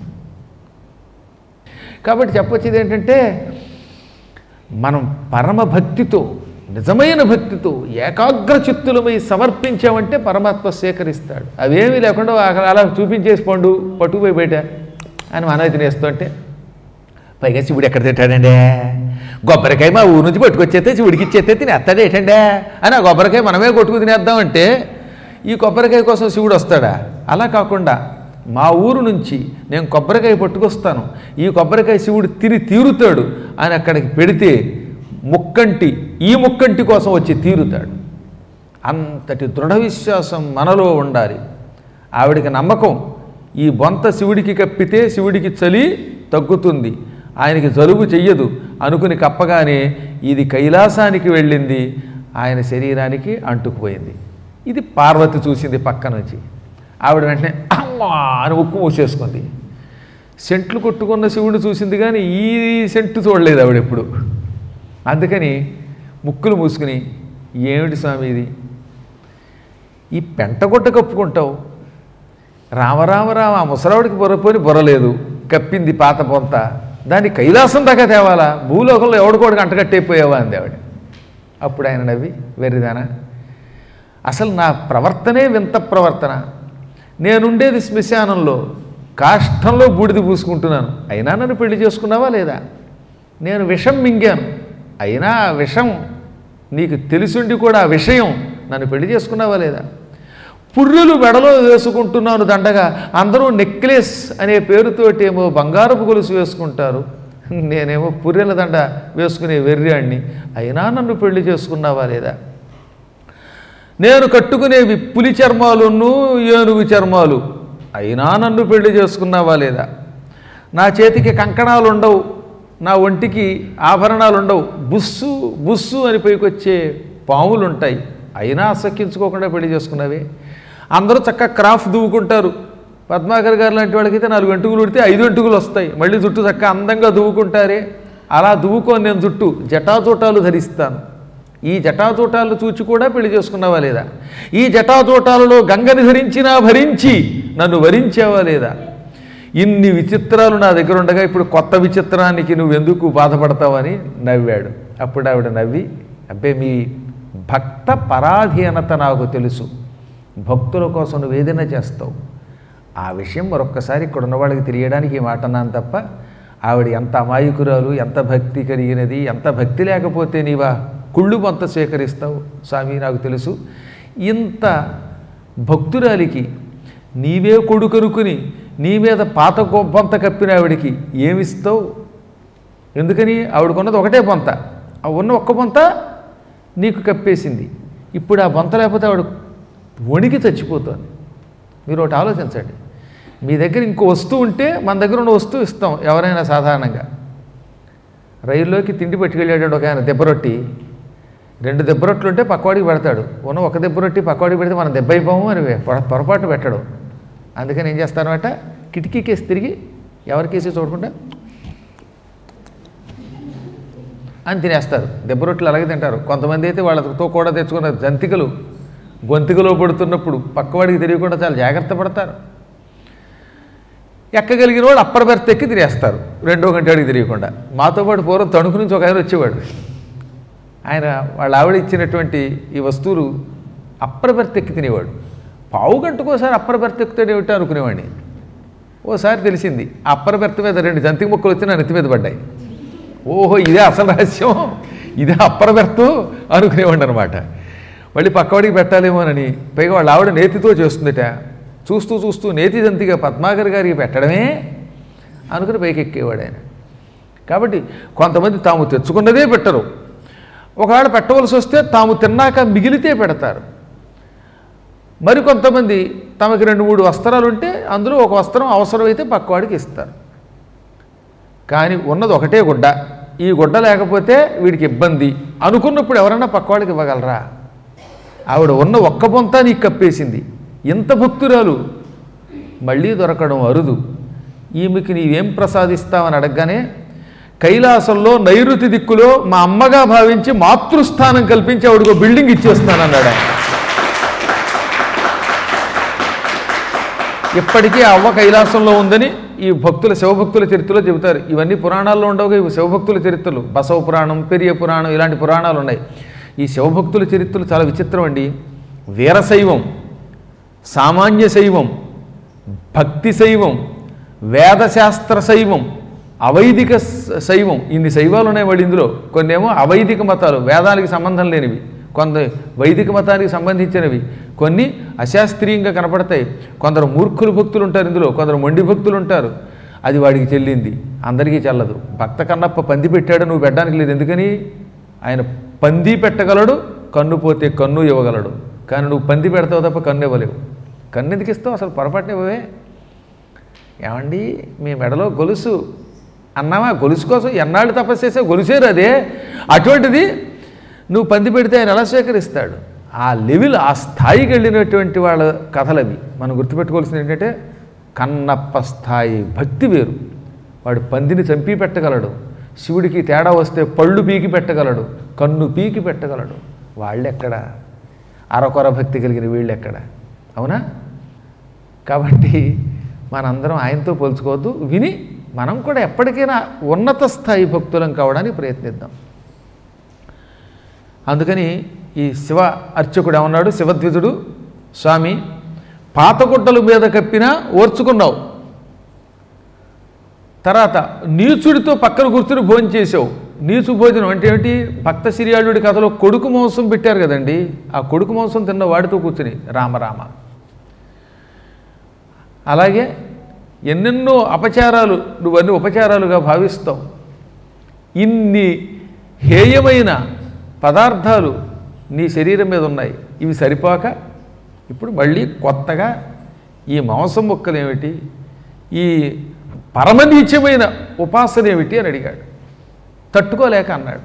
కాబట్టి చెప్పొచ్చేది ఏంటంటే మనం పరమ భక్తితో నిజమైన భక్తితో ఏకాగ్ర చిత్తులమై సమర్పించామంటే పరమాత్మ స్వీకరిస్తాడు అవేమీ లేకుండా అక్కడ అలా చూపించేసి పండు పట్టుకుపోయి బయట అని మనవి తినేస్తుంటే పైగా శివుడు ఎక్కడ తింటాడండి కొబ్బరికాయ మా ఊరు నుంచి పట్టుకొచ్చేస్తే శివుడికి ఇచ్చేస్తే తినేస్తాడు ఏంటండే అని ఆ కొబ్బరికాయ మనమే కొట్టుకు తినేద్దామంటే ఈ కొబ్బరికాయ కోసం శివుడు వస్తాడా అలా కాకుండా మా ఊరు నుంచి నేను కొబ్బరికాయ పట్టుకొస్తాను ఈ కొబ్బరికాయ శివుడు తిరి తీరుతాడు అని అక్కడికి పెడితే ముక్కంటి ఈ ముక్కంటి కోసం వచ్చి తీరుతాడు అంతటి దృఢ విశ్వాసం మనలో ఉండాలి ఆవిడికి నమ్మకం ఈ బొంత శివుడికి కప్పితే శివుడికి చలి తగ్గుతుంది ఆయనకి జలుబు చెయ్యదు అనుకుని కప్పగానే ఇది కైలాసానికి వెళ్ళింది ఆయన శరీరానికి అంటుకుపోయింది ఇది పార్వతి చూసింది పక్క నుంచి ఆవిడ వెంటనే అమ్మా అని ఉక్కు మూసేసుకుంది సెంట్లు కొట్టుకున్న శివుడిని చూసింది కానీ ఈ సెంటు చూడలేదు ఆవిడ ఎప్పుడు అందుకని ముక్కులు మూసుకుని ఏమిటి స్వామి ఇది ఈ పెంటగుట్ట కప్పుకుంటావు రామరామ రామ ఆ ముసలావిడికి బొరపోని బొరలేదు కప్పింది పాత పొంత దాన్ని కైలాసం దాకా తేవాలా భూలోకంలో ఎవడికోడికి అంటగట్టయిపోయావా అంది ఆవిడ అప్పుడు ఆయన నవ్వి వెర్రిదానా అసలు నా ప్రవర్తనే వింత ప్రవర్తన నేనుండేది శ్మశానంలో కాష్టంలో బూడిద పూసుకుంటున్నాను అయినా నన్ను పెళ్లి చేసుకున్నావా లేదా నేను విషం మింగాను అయినా ఆ విషం నీకు తెలిసుండి కూడా ఆ విషయం నన్ను పెళ్లి చేసుకున్నావా లేదా పుర్రెలు మెడలో వేసుకుంటున్నాను దండగా అందరూ నెక్లెస్ అనే పేరుతోటి ఏమో బంగారపు గొలుసు వేసుకుంటారు నేనేమో పుర్రెల దండ వేసుకునే వెర్రాణ్ణి అయినా నన్ను పెళ్లి చేసుకున్నావా లేదా నేను కట్టుకునేవి పులి చర్మాలును ఏనుగు చర్మాలు అయినా నన్ను పెళ్లి చేసుకున్నావా లేదా నా చేతికి కంకణాలు ఉండవు నా ఒంటికి ఆభరణాలు ఉండవు బుస్సు బుస్సు అని పైకొచ్చే పాములు ఉంటాయి అయినా అసక్కించుకోకుండా పెళ్లి చేసుకున్నావే అందరూ చక్కగా క్రాఫ్ట్ దువ్వుకుంటారు పద్మాకర్ గారు లాంటి వాళ్ళకైతే నాలుగు వెంటుకలు ఉడితే ఐదు వెంటుకలు వస్తాయి మళ్ళీ జుట్టు చక్కగా అందంగా దువ్వుకుంటారే అలా దువ్వుకొని నేను జుట్టు జటాజూటాలు ధరిస్తాను ఈ జటాజూటాలు చూచి కూడా పెళ్లి చేసుకున్నావా లేదా ఈ జటాజూటాలలో గంగని ధరించినా భరించి నన్ను వరించావా లేదా ఇన్ని విచిత్రాలు నా దగ్గర ఉండగా ఇప్పుడు కొత్త విచిత్రానికి నువ్వెందుకు బాధపడతావని నవ్వాడు అప్పుడు ఆవిడ నవ్వి అబ్బే మీ భక్త పరాధీనత నాకు తెలుసు భక్తుల కోసం నువ్వు ఏదైనా చేస్తావు ఆ విషయం మరొక్కసారి ఇక్కడ ఉన్న వాళ్ళకి తెలియడానికి ఈ మాట అన్నాను తప్ప ఆవిడ ఎంత అమాయకురాలు ఎంత భక్తి కలిగినది ఎంత భక్తి లేకపోతే నీవా కుళ్ళు మొంత స్వీకరిస్తావు స్వామి నాకు తెలుసు ఇంత భక్తురాలికి నీవే కొడుకనుకుని నీ మీద పాత బొంత కప్పిన ఆవిడికి ఏమిస్తావు ఎందుకని ఆవిడకున్నది ఒకటే బొంత ఆ ఉన్న ఒక్క బొంత నీకు కప్పేసింది ఇప్పుడు ఆ బొంత లేకపోతే ఆవిడ వణికి చచ్చిపోతుంది మీరు ఒకటి ఆలోచించండి మీ దగ్గర ఇంకో వస్తువు ఉంటే మన దగ్గర ఉన్న వస్తువు ఇస్తాం ఎవరైనా సాధారణంగా రైల్లోకి తిండి పెట్టుకెళ్ళాడు ఒక ఆయన దెబ్బరొట్టి రెండు దెబ్బరొట్లు ఉంటే పక్కవాడికి పెడతాడు ఉన్న ఒక దెబ్బరొట్టి పక్కవాడికి పెడితే మనం దెబ్బ అయిపోము అని పొర- పొరపాటు పెట్టడు అందుకని ఏం చేస్తానమాట కిటికీకేసి తిరిగి ఎవరికేసి చూడకుండా అని తినేస్తారు దెబ్బ రొట్టెలు అలాగే తింటారు కొంతమంది అయితే వాళ్ళతో కూడా తెచ్చుకున్న జంతికలు గొంతికలో పడుతున్నప్పుడు పక్కవాడికి తెలియకుండా చాలా జాగ్రత్త పడతారు ఎక్కగలిగిన వాడు అప్పర్ బెర్త్ ఎక్కి తినేస్తారు రెండో గంట వాడికి తెలియకుండా మాతో పాటు పూర్వం తణుకు నుంచి ఒక ఆయన వచ్చేవాడు ఆయన వాళ్ళ ఆవిడ ఇచ్చినటువంటి ఈ వస్తువులు అప్పర్ బెర్త్ ఎక్కి తినేవాడు పావు గంటకోసారి అప్పర్ బెర్త్ ఎక్కుతాడు ఏమిటో అనుకునేవాడిని ఓసారి తెలిసింది ఆ అప్పర్ బెర్త్ మీద రెండు జంతిక ముక్కలు వచ్చి నా నెత్తి మీద పడ్డాయి ఓహో ఇదే అసలు రహస్యం ఇదే అప్పర్ బెర్త్ అనుకునేవాడు అనమాట మళ్ళీ పక్కవాడికి పెట్టాలేమోనని పైగా వాళ్ళ ఆవిడ నేతితో చేస్తుందట చూస్తూ చూస్తూ నేతి జంతిగా పద్మాకర్ గారికి పెట్టడమే అనుకుని పైకి ఎక్కేవాడు ఆయన కాబట్టి కొంతమంది తాము తెచ్చుకున్నదే పెట్టరు ఒకవేళ పెట్టవలసి వస్తే తాము తిన్నాక మిగిలితే పెడతారు మరికొంతమంది తమకి రెండు మూడు వస్త్రాలు ఉంటే అందులో ఒక వస్త్రం అవసరమైతే పక్కవాడికి ఇస్తారు కానీ ఉన్నది ఒకటే గుడ్డ ఈ గుడ్డ లేకపోతే వీడికి ఇబ్బంది అనుకున్నప్పుడు ఎవరన్నా పక్కవాడికి ఇవ్వగలరా ఆవిడ ఉన్న ఒక్క పొంత నీకు కప్పేసింది ఇంత భక్తురాలు మళ్ళీ దొరకడం అరుదు ఈమెకి నీవేం ప్రసాదిస్తావని అడగగానే కైలాసంలో నైరుతి దిక్కులో మా అమ్మగా భావించి మాతృస్థానం కల్పించి ఆవిడకు బిల్డింగ్ ఇచ్చేస్తానన్నాడు ఆయన ఇప్పటికీ ఆ అవ్వ కైలాసంలో ఉందని ఈ భక్తుల శివభక్తుల చరిత్రలో చెబుతారు ఇవన్నీ పురాణాల్లో ఉండవుగా ఇవి శివభక్తుల చరిత్రలు బసవ పురాణం పెరియ పురాణం ఇలాంటి పురాణాలు ఉన్నాయి ఈ శివభక్తుల చరిత్రలు చాలా విచిత్రం అండి వీరశైవం సామాన్య శైవం భక్తి శైవం వేదశాస్త్ర శైవం అవైదిక స- శైవం ఇన్ని శైవాలు ఉన్నాయి వాడు ఇందులో కొన్ని ఏమో అవైదిక మతాలు వేదానికి సంబంధం లేనివి కొంత వైదిక మతానికి సంబంధించినవి కొన్ని అశాస్త్రీయంగా కనపడతాయి కొందరు మూర్ఖులు భక్తులు ఉంటారు ఇందులో కొందరు మొండి భక్తులు ఉంటారు అది వాడికి చెల్లింది అందరికీ చెల్లదు భక్త కన్నప్ప పంది పెట్టాడు నువ్వు పెట్టడానికి లేదు ఎందుకని ఆయన పంది పెట్టగలడు కన్ను పోతే కన్ను ఇవ్వగలడు కానీ నువ్వు పంది పెడతావు తప్ప కన్ను ఇవ్వలేవు కన్ను ఎందుకు ఇస్తావు అసలు పొరపాటున ఇవ్వవే ఏమండి మీ మెడలో గొలుసు అన్నావా గొలుసు కోసం ఎన్నాళ్ళు తపస్సు చేసే గొలుసేరు అదే అటువంటిది నువ్వు పంది పెడితే ఆయన ఎలా స్వీకరిస్తాడు ఆ లెవెల్ ఆ స్థాయికి వెళ్ళినటువంటి వాళ్ళ కథలవి మనం గుర్తుపెట్టుకోవాల్సింది ఏంటంటే కన్నప్ప స్థాయి భక్తి వేరు వాడు పందిని చంపి పెట్టగలడు శివుడికి తేడా వస్తే పళ్ళు పీకి పెట్టగలడు కన్ను పీకి పెట్టగలడు వాళ్ళెక్కడ అరకొర భక్తి కలిగిన వీళ్ళెక్కడ అవునా కాబట్టి మనందరం ఆయనతో పోల్చుకోవద్దు విని మనం కూడా ఎప్పటికైనా ఉన్నత స్థాయి భక్తులం కావడానికి ప్రయత్నిద్దాం అందుకని ఈ శివ అర్చకుడు ఏమన్నాడు శివద్విజుడు స్వామి పాతగుడ్డల మీద కప్పినా ఓర్చుకున్నావు తర్వాత నీచుడితో పక్కన కూర్చుని భోజనం చేసావు నీచు భోజనం అంటే ఏమిటి భక్త సిరియాళుడి కథలో కొడుకు మాంసం పెట్టారు కదండి ఆ కొడుకు మాంసం తిన్న వాడితో కూర్చుని రామరామ అలాగే ఎన్నెన్నో అపచారాలు నువ్వన్నీ ఉపచారాలుగా భావిస్తావు ఇన్ని హేయమైన పదార్థాలు నీ శరీరం మీద ఉన్నాయి ఇవి సరిపోక ఇప్పుడు మళ్ళీ కొత్తగా ఈ మాంసం ముక్కలు ఏమిటి ఈ పరమనీచమైన ఉపాసన ఏమిటి అని అడిగాడు తట్టుకోలేక అన్నాడు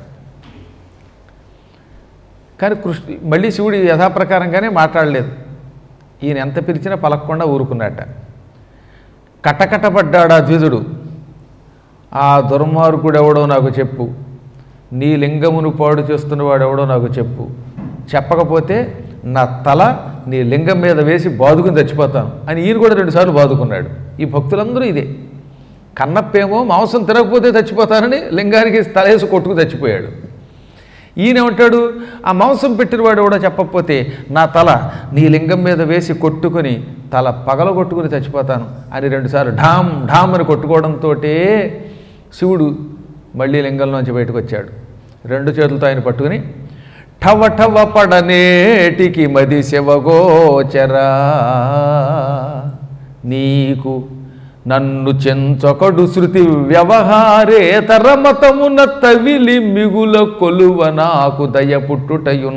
కానీ కృష్ణ మళ్ళీ శివుడు యథాప్రకారంగానే మాట్లాడలేదు ఈయన ఎంత పిలిచినా పలకకుండా ఊరుకున్నట్ట కటకటపడ్డాడా ద్విజుడు ఆ దుర్మార్గుడు ఎవడో నాకు చెప్పు నీ లింగమును పాడు చేస్తున్నవాడు ఎవడో నాకు చెప్పు చెప్పకపోతే నా తల నీ లింగం మీద వేసి బాదుకుని చచ్చిపోతాను అని ఈయన కూడా రెండుసార్లు బాదుకున్నాడు ఈ భక్తులందరూ ఇదే కన్నప్పేమో మాంసం తినకపోతే చచ్చిపోతానని లింగానికి తలేసి కొట్టుకు చచ్చిపోయాడు ఈయన ఏమంటాడు ఆ మాంసం పెట్టినవాడు కూడా చెప్పకపోతే నా తల నీ లింగం మీద వేసి కొట్టుకుని తల పగల కొట్టుకుని చచ్చిపోతాను అని రెండుసార్లు ఢామ్ ఢామ్ అని కొట్టుకోవడంతో శివుడు మళ్ళీ లింగంలోంచి బయటకు వచ్చాడు రెండు చేతులతో ఆయన పట్టుకుని ఠవ ఠవ పడనేటికి మది శివగోచరా నీకు నన్ను చెంచొకడు శృతి వ్యవహారేతరమతమున తవిలి మిగుల కొలువ నాకు దయ పుట్టుటయున్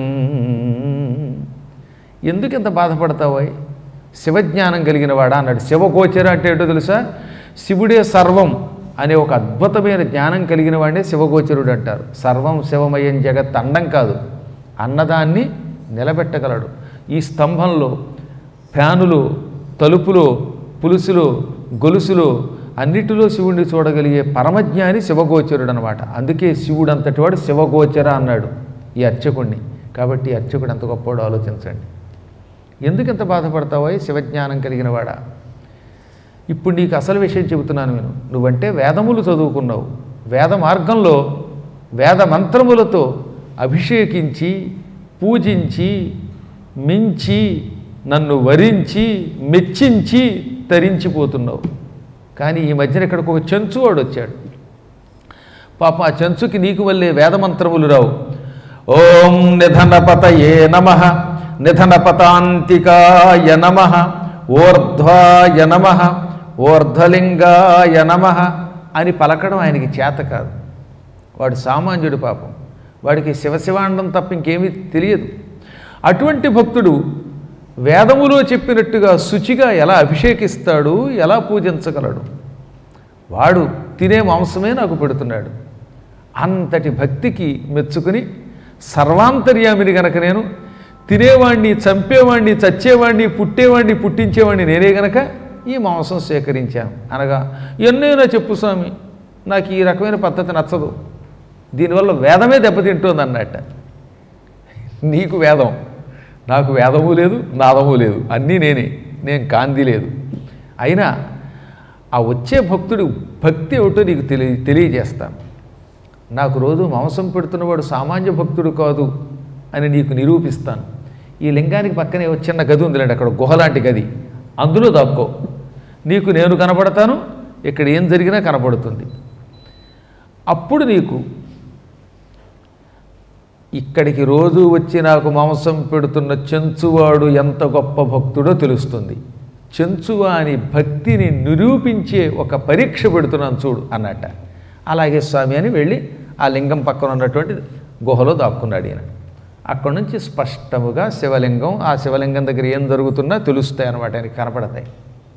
ఎందుకు ఇంత బాధపడతావోయ్ శివజ్ఞానం కలిగిన వాడా అన్నాడు శివగోచర అంటే ఏంటో తెలుసా శివుడే సర్వం అనే ఒక అద్భుతమైన జ్ఞానం కలిగిన వాడినే శివగోచరుడు అంటారు సర్వం శివమయం జగత్ అండం కాదు అన్నదాన్ని నిలబెట్టగలడు ఈ స్తంభంలో ఫ్యానులు తలుపులో పులుసులో గొలుసులో అన్నిటిలో శివుణ్ణి చూడగలిగే పరమజ్ఞాని శివగోచరుడు అనమాట అందుకే శివుడు అంతటి వాడు శివగోచర అన్నాడు ఈ అర్చకుణ్ణి కాబట్టి ఈ అర్చకుడు ఎంత గొప్పవాడు ఆలోచించండి ఎందుకు ఇంత బాధపడతావో శివజ్ఞానం కలిగిన వాడా ఇప్పుడు నీకు అసలు విషయం చెబుతున్నాను నేను నువ్వంటే వేదములు చదువుకున్నావు వేద మార్గంలో వేద మంత్రములతో అభిషేకించి పూజించి మించి నన్ను వరించి మెచ్చించి తరించిపోతున్నావు కానీ ఈ మధ్యన ఇక్కడికి ఒక చెంచువాడు వచ్చాడు పాప ఆ చెంచుకి నీకు వల్లే వేదమంత్రములు రావు ఓం నిధనపతయే నమ నిధనపతాంతికాయ నమ ఓర్ధ్వాయ నమ ఓర్ధలింగాయ నమ అని పలకడం ఆయనకి చేత కాదు వాడు సామాన్యుడు పాపం వాడికి శివశివాండం తప్ప ఇంకేమీ తెలియదు అటువంటి భక్తుడు వేదములో చెప్పినట్టుగా శుచిగా ఎలా అభిషేకిస్తాడు ఎలా పూజించగలడు వాడు తినే మాంసమే నాకు పెడుతున్నాడు అంతటి భక్తికి మెచ్చుకుని సర్వాంతర్యామిని గనక నేను తినేవాణ్ణి చంపేవాణ్ణి చచ్చేవాణ్ణి పుట్టేవాణ్ణి పుట్టించేవాణ్ణి నేనే గనక ఈ మాంసం స్వీకరించాను అనగా ఎన్నైనా చెప్పు స్వామి నాకు ఈ రకమైన పద్ధతి నచ్చదు దీనివల్ల వేదమే దెబ్బతింటోంది అన్నట్ట నీకు వేదం నాకు వేదము లేదు నాదము లేదు అన్నీ నేనే నేను కాంతి లేదు అయినా ఆ వచ్చే భక్తుడి భక్తి ఏమిటో నీకు తెలియ తెలియజేస్తాను నాకు రోజు మాంసం పెడుతున్నవాడు సామాన్య భక్తుడు కాదు అని నీకు నిరూపిస్తాను ఈ లింగానికి పక్కనే ఒక చిన్న గది ఉందిలేండి అక్కడ గుహ లాంటి గది అందులో దాక్కో నీకు నేను కనపడతాను ఇక్కడ ఏం జరిగినా కనపడుతుంది అప్పుడు నీకు ఇక్కడికి రోజు వచ్చి నాకు మాంసం పెడుతున్న చెంచువాడు ఎంత గొప్ప భక్తుడో తెలుస్తుంది చెంచువా అని భక్తిని నిరూపించే ఒక పరీక్ష పెడుతున్నాను చూడు అన్నట్ట అలాగే స్వామి అని వెళ్ళి ఆ లింగం పక్కన ఉన్నటువంటి గుహలో దాక్కున్నాడు ఈయన అక్కడి నుంచి స్పష్టముగా శివలింగం ఆ శివలింగం దగ్గర ఏం జరుగుతున్నా తెలుస్తాయి అన్నమాట ఆయనకి కనపడతాయి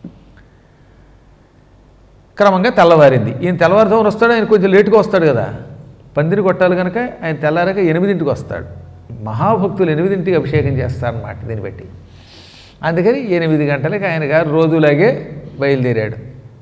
క్రమంగా తెల్లవారింది ఈయన తెల్లవారుజామున వస్తాడు ఆయన కొంచెం లేటుగా వస్తాడు కదా పందిరి కొట్టాలి కనుక ఆయన తెల్లారాక ఎనిమిదింటికి వస్తాడు మహాభక్తులు ఎనిమిదింటికి అభిషేకం చేస్తారన్నమాట దీన్ని బట్టి అందుకని ఎనిమిది గంటలకి ఆయన గారు రోజులాగే బయలుదేరాడు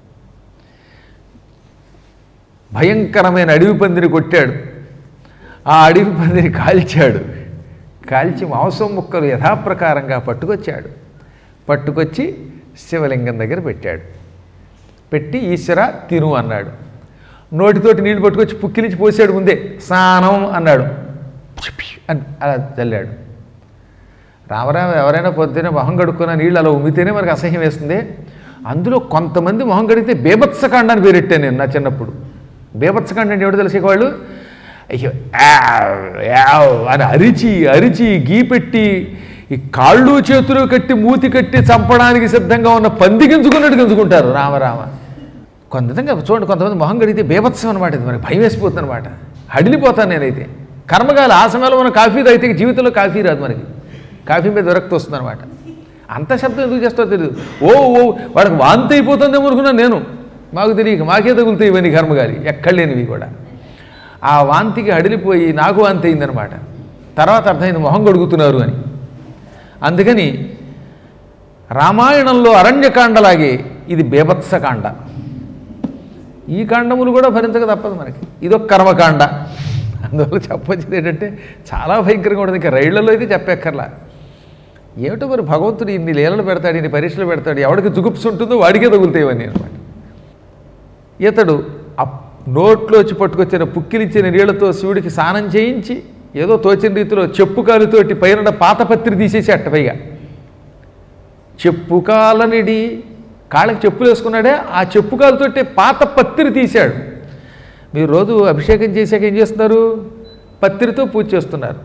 భయంకరమైన అడవి పందిని కొట్టాడు ఆ అడవి పందిని కాల్చాడు కాల్చి మాంసం ముక్కలు యథాప్రకారంగా పట్టుకొచ్చాడు పట్టుకొచ్చి శివలింగం దగ్గర పెట్టాడు పెట్టి ఈశ్వర తిను అన్నాడు నోటితోటి నీళ్లు పట్టుకొచ్చి పుక్కిలించి పోసాడు ముందే స్నానం అన్నాడు అని అలా చల్లాడు రామరామ ఎవరైనా పొద్దునే మొహం కడుక్కున్న నీళ్ళు అలా ఉమ్మితేనే మనకు అసహ్యం వేస్తుంది అందులో కొంతమంది మొహం కడిగితే బేభత్సకాండ అని పేరెట్టాను నేను నా చిన్నప్పుడు బేభత్సకాండ అంటే ఎవడు తెలిసే వాళ్ళు అయ్యో యావ్, యావ్ అని అరిచి అరిచి గీ పెట్టి ఈ కాళ్ళు చేతులు కట్టి మూతి కట్టి చంపడానికి సిద్ధంగా ఉన్న పంది గింజుకున్నట్టు గింజుకుంటారు రామరామ కొంత విధంగా చూడండి కొంతమంది మొహం కడిగితే బీభత్సం అనమాట ఇది మనకి భయం వేసిపోతుంది అనమాట హడిలిపోతాను నేనైతే కర్మగాలి ఆ సమయంలో మనం కాఫీ తాగితే జీవితంలో కాఫీ రాదు మనకి కాఫీ మీద విరక్తి వస్తుంది అనమాట అంత శబ్దం ఎందుకు చేస్తారో తెలియదు ఓ ఓ వాడికి వాంతి అయిపోతుందేమో అనుకున్నాను నేను మాకు తెలియక మాకే తగులుతాయి ఇవన్నీ కర్మగాలి ఎక్కడ లేనివి కూడా ఆ వాంతికి అడిలిపోయి నాకు వాంతి అయిందనమాట తర్వాత అర్థమైంది మొహం గడుగుతున్నారు అని అందుకని రామాయణంలో అరణ్యకాండలాగే ఇది బేభత్సకాండ ఈ కాండములు కూడా భరించక తప్పదు మనకి ఇదొక కర్మకాండ అందువల్ల చెప్పొచ్చేది ఏంటంటే చాలా భయంకరంగా ఉంటుంది ఇంకా రైళ్లలో అయితే చెప్పక్కర్లా ఏమిటో మరి భగవంతుడు ఇన్ని లీలలు పెడతాడు ఇన్ని పరీక్షలు పెడతాడు ఎవడికి జుగుప్స్ ఉంటుందో వాడికే తగులుతాయివన్నీ అనమాట ఇతడు ఆ నోట్లోంచి పట్టుకొచ్చిన పుక్కిలిచ్చిన నీళ్లతో శివుడికి స్నానం చేయించి ఏదో తోచిన రీతిలో చెప్పు కాలుతోటి పైన పాతపత్రి తీసేసి అట్ట పైగా చెప్పు కాలనిడి కాళ్ళకి చెప్పులు వేసుకున్నాడే ఆ చెప్పు కాలుతోటి పాత పత్రి తీశాడు మీరు రోజు అభిషేకం చేశాక ఏం చేస్తున్నారు పత్రితో పూజ చేస్తున్నారు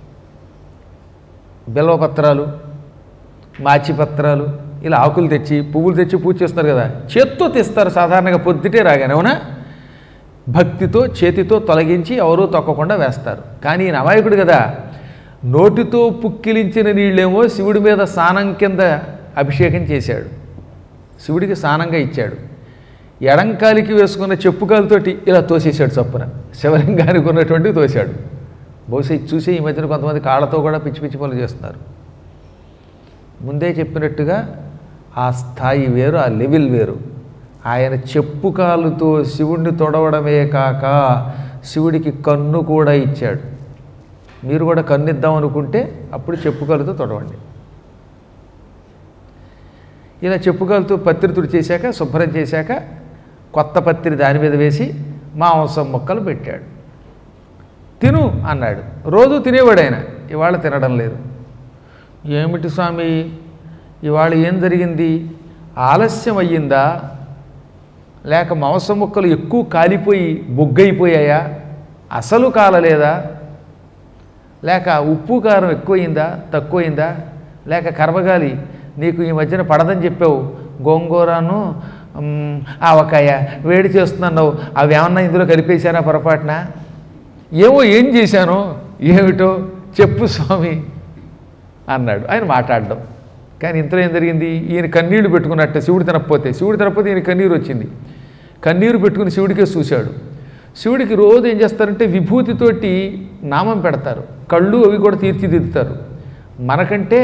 బిల్వపత్రాలు మాచిపత్రాలు ఇలా ఆకులు తెచ్చి పువ్వులు తెచ్చి పూజ చేస్తున్నారు కదా చేత్తో తీస్తారు సాధారణంగా పొద్దుటే రాగానే అవునా భక్తితో చేతితో తొలగించి ఎవరూ తొక్కకుండా వేస్తారు కానీ ఈయన అమాయకుడు కదా నోటితో పుక్కిలించిన నీళ్ళేమో శివుడి మీద స్నానం కింద అభిషేకం చేశాడు శివుడికి స్నానంగా ఇచ్చాడు ఎడంకాలికి వేసుకున్న చెప్పుకాలతోటి ఇలా తోసేశాడు చప్పున శివలింగానికి ఉన్నటువంటివి తోశాడు బహుశా ఇది చూసి ఈ మధ్యన కొంతమంది కాళ్ళతో కూడా పిచ్చి పిచ్చి పనులు చేస్తున్నారు ముందే చెప్పినట్టుగా ఆ స్థాయి వేరు ఆ లెవెల్ వేరు ఆయన చెప్పు కాలుతో శివుణ్ణి తొడవడమే కాక శివుడికి కన్ను కూడా ఇచ్చాడు మీరు కూడా కన్ను ఇద్దాం అనుకుంటే అప్పుడు చెప్పు కాలుతో తొడవండి ఇలా చెప్పుకాలతో పత్రి తుడిచేశాక శుభ్రం చేశాక కొత్త పత్రి దాని మీద వేసి మాంసం ముక్కలు పెట్టాడు తిను అన్నాడు రోజు తినేవాడు ఆయన ఇవాళ తినడం లేదు ఏమిటి స్వామి ఇవాళ ఏం జరిగింది ఆలస్యం అయ్యిందా లేక మాంసం ముక్కలు ఎక్కువ కాలిపోయి బొగ్గైపోయాయా అసలు కాలలేదా లేక ఉప్పు కారం ఎక్కువయిందా తక్కువయిందా లేక కర్మగాలి నీకు ఈ మధ్యన పడదని చెప్పావు గోంగూరను మ్, ఆవకాయ వేడి చేస్తున్నావు అవి ఏమన్నా ఇందులో కలిపేశారా పొరపాటున ఏమో ఏం చేశాను ఏమిటో చెప్పు స్వామి అన్నాడు ఆయన మాట్లాడడం కానీ ఇంతలో ఏం జరిగింది ఈయన కన్నీళ్లు పెట్టుకున్నట్ట శివుడు తినకపోతే శివుడు తినకపోతే ఈయన కన్నీరు వచ్చింది కన్నీరు పెట్టుకుని శివుడికే చూశాడు శివుడికి రోజు ఏం చేస్తారంటే విభూతితోటి నామం పెడతారు కళ్ళు అవి కూడా తీర్చిదిద్దుతారు మనకంటే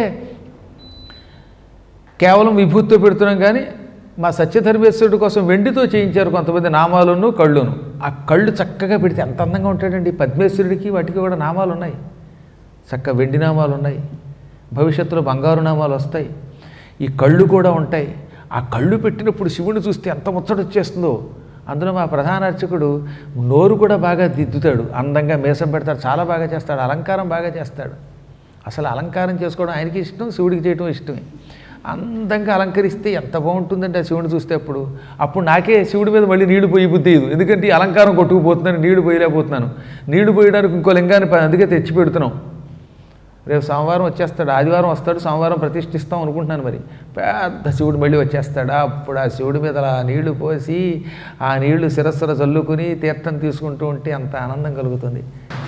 కేవలం విభూతితో పెడుతున్నాం కానీ మా సత్యధర్మేశ్వరుడి కోసం వెండితో చేయించారు కొంతమంది నామాలను కళ్ళును ఆ కళ్ళు చక్కగా పెడితే ఎంత అందంగా ఉంటాడండి పద్మేశ్వరుడికి వాటికి కూడా నామాలు ఉన్నాయి చక్క వెండి నామాలు ఉన్నాయి భవిష్యత్తులో బంగారు నామాలు వస్తాయి ఈ కళ్ళు కూడా ఉంటాయి ఆ కళ్ళు పెట్టినప్పుడు శివుని చూస్తే ఎంత ముచ్చట వచ్చేస్తుందో అందులో మా ప్రధాన అర్చకుడు నోరు కూడా బాగా దిద్దుతాడు అందంగా మీసం పెడతాడు చాలా బాగా చేస్తాడు అలంకారం బాగా చేస్తాడు అసలు అలంకారం చేసుకోవడం ఆయనకి ఇష్టం శివుడికి చేయడం ఇష్టమే అందంగా అలంకరిస్తే ఎంత బాగుంటుందంటే ఆ శివుని చూస్తే అప్పుడు అప్పుడు నాకే శివుడి మీద మళ్ళీ నీళ్లు పోయి బుద్ధి ఇది ఎందుకంటే ఈ అలంకారం కొట్టుకుపోతున్నాను నీళ్లు పోయలేకపోతున్నాను నీళ్లు పోయడానికి ఇంకో లింగాన్ని ప- అందుకే తెచ్చి పెడుతున్నాం రేపు సోమవారం వచ్చేస్తాడు ఆదివారం వస్తాడు సోమవారం ప్రతిష్ఠిస్తాం అనుకుంటున్నాను మరి పెద్ద శివుడు మళ్ళీ వచ్చేస్తాడు అప్పుడు ఆ శివుడి మీద అలా నీళ్లు పోసి ఆ నీళ్లు శిరస్సుర చల్లుకుని తీర్థం తీసుకుంటూ ఉంటే అంత ఆనందం కలుగుతుంది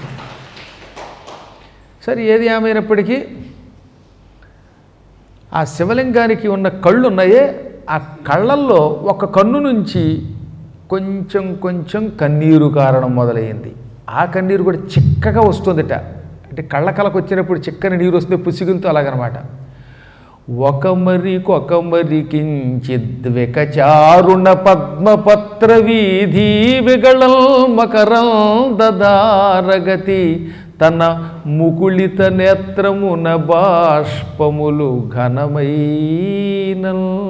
సరే ఏది ఏమైనప్పటికీ ఆ శివలింగానికి ఉన్న కళ్ళు ఉన్నాయే ఆ కళ్ళల్లో ఒక కన్ను నుంచి కొంచెం కొంచెం కన్నీరు కారణం మొదలైంది ఆ కన్నీరు కూడా చిక్కగా వస్తుందట అంటే కళ్ళ కలకు వచ్చినప్పుడు చిక్కని నీరు వస్తే పుసిగులతో అలాగనమాట ఒక మరికొక మరి కించిద్వికచారుణ పద్మపత్ర వీధి విగళం మకరం దదారగతి తన ముకుళిత నేత్రమున బాష్పములు ఘనమైన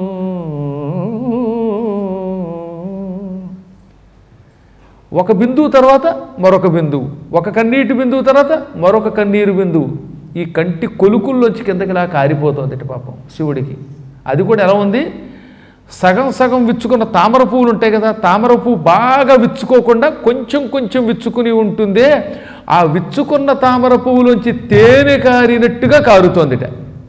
ఒక బిందువు తర్వాత మరొక బిందువు ఒక కన్నీటి బిందువు తర్వాత మరొక కన్నీరు బిందువు ఈ కంటి కొలుకుల్లోంచి కిందకి ఇలా కారిపోతుంది ఇటు పాపం శివుడికి అది కూడా ఎలా ఉంది సగం సగం విచ్చుకున్న తామర పువ్వులు ఉంటాయి కదా తామర పువ్వు బాగా విచ్చుకోకుండా కొంచెం కొంచెం విచ్చుకుని ఉంటుందే ఆ విచ్చుకున్న తామర పువ్వులోంచి తేనె కారినట్టుగా కారుతోందిట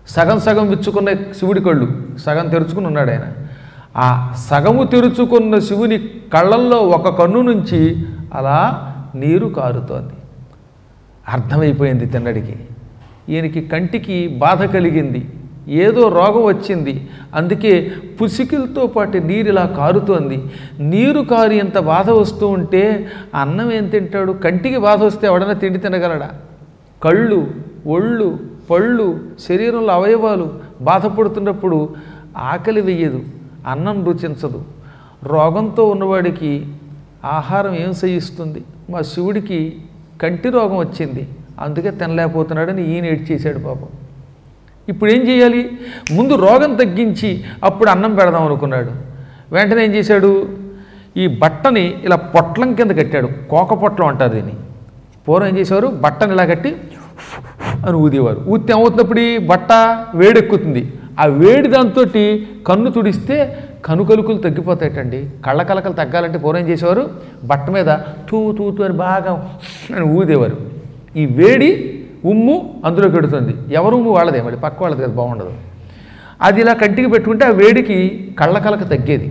సగం సగం విచ్చుకున్న శివుడి కళ్ళు సగం తెరుచుకుని ఉన్నాడు ఆయన ఆ సగము తెరుచుకున్న శివుని కళ్ళల్లో ఒక కన్ను నుంచి అలా నీరు కారుతోంది అర్థమైపోయింది తిన్నడికి ఈయనకి కంటికి బాధ కలిగింది ఏదో రోగం వచ్చింది అందుకే పుసికిలతో పాటు నీరు ఇలా కారుతోంది నీరు కారి ఎంత బాధ వస్తూ ఉంటే అన్నం ఏం తింటాడు కంటికి బాధ వస్తే ఎవడన్నా తిండి తినగలడా కళ్ళు ఒళ్ళు పళ్ళు శరీరంలో అవయవాలు బాధపడుతున్నప్పుడు ఆకలి వెయ్యదు అన్నం రుచించదు రోగంతో ఉన్నవాడికి ఆహారం ఏం సహిస్తుంది మా శివుడికి కంటి రోగం వచ్చింది అందుకే తినలేకపోతున్నాడని ఈయన ఏడ్చేశాడు పాపం ఇప్పుడు ఏం చేయాలి ముందు రోగం తగ్గించి అప్పుడు అన్నం పెడదాం అనుకున్నాడు వెంటనే ఏం చేశాడు ఈ బట్టని ఇలా పొట్లం కింద కట్టాడు కోక పొట్లం అంటారు దీన్ని పూర్వం ఏం చేసేవారు బట్టని ఇలా కట్టి అని ఊదేవారు ఊతే ఏమవుతున్నప్పుడు ఈ బట్ట వేడెక్కుతుంది ఆ వేడి దాంతో కన్ను తుడిస్తే కనుకలుకులు తగ్గిపోతాయటండి కళ్ళ కలకలు తగ్గాలంటే పూర్వం ఏం చేసేవారు బట్ట మీద తూ తూ తూ అని బాగా అని ఊదేవారు ఈ వేడి ఉమ్ము అందులో పెడుతుంది ఎవరు ఉమ్ము వాళ్ళదే మరి పక్క వాళ్ళది కదా బాగుండదు అది ఇలా కంటికి పెట్టుకుంటే ఆ వేడికి కళ్ళ కలక తగ్గేది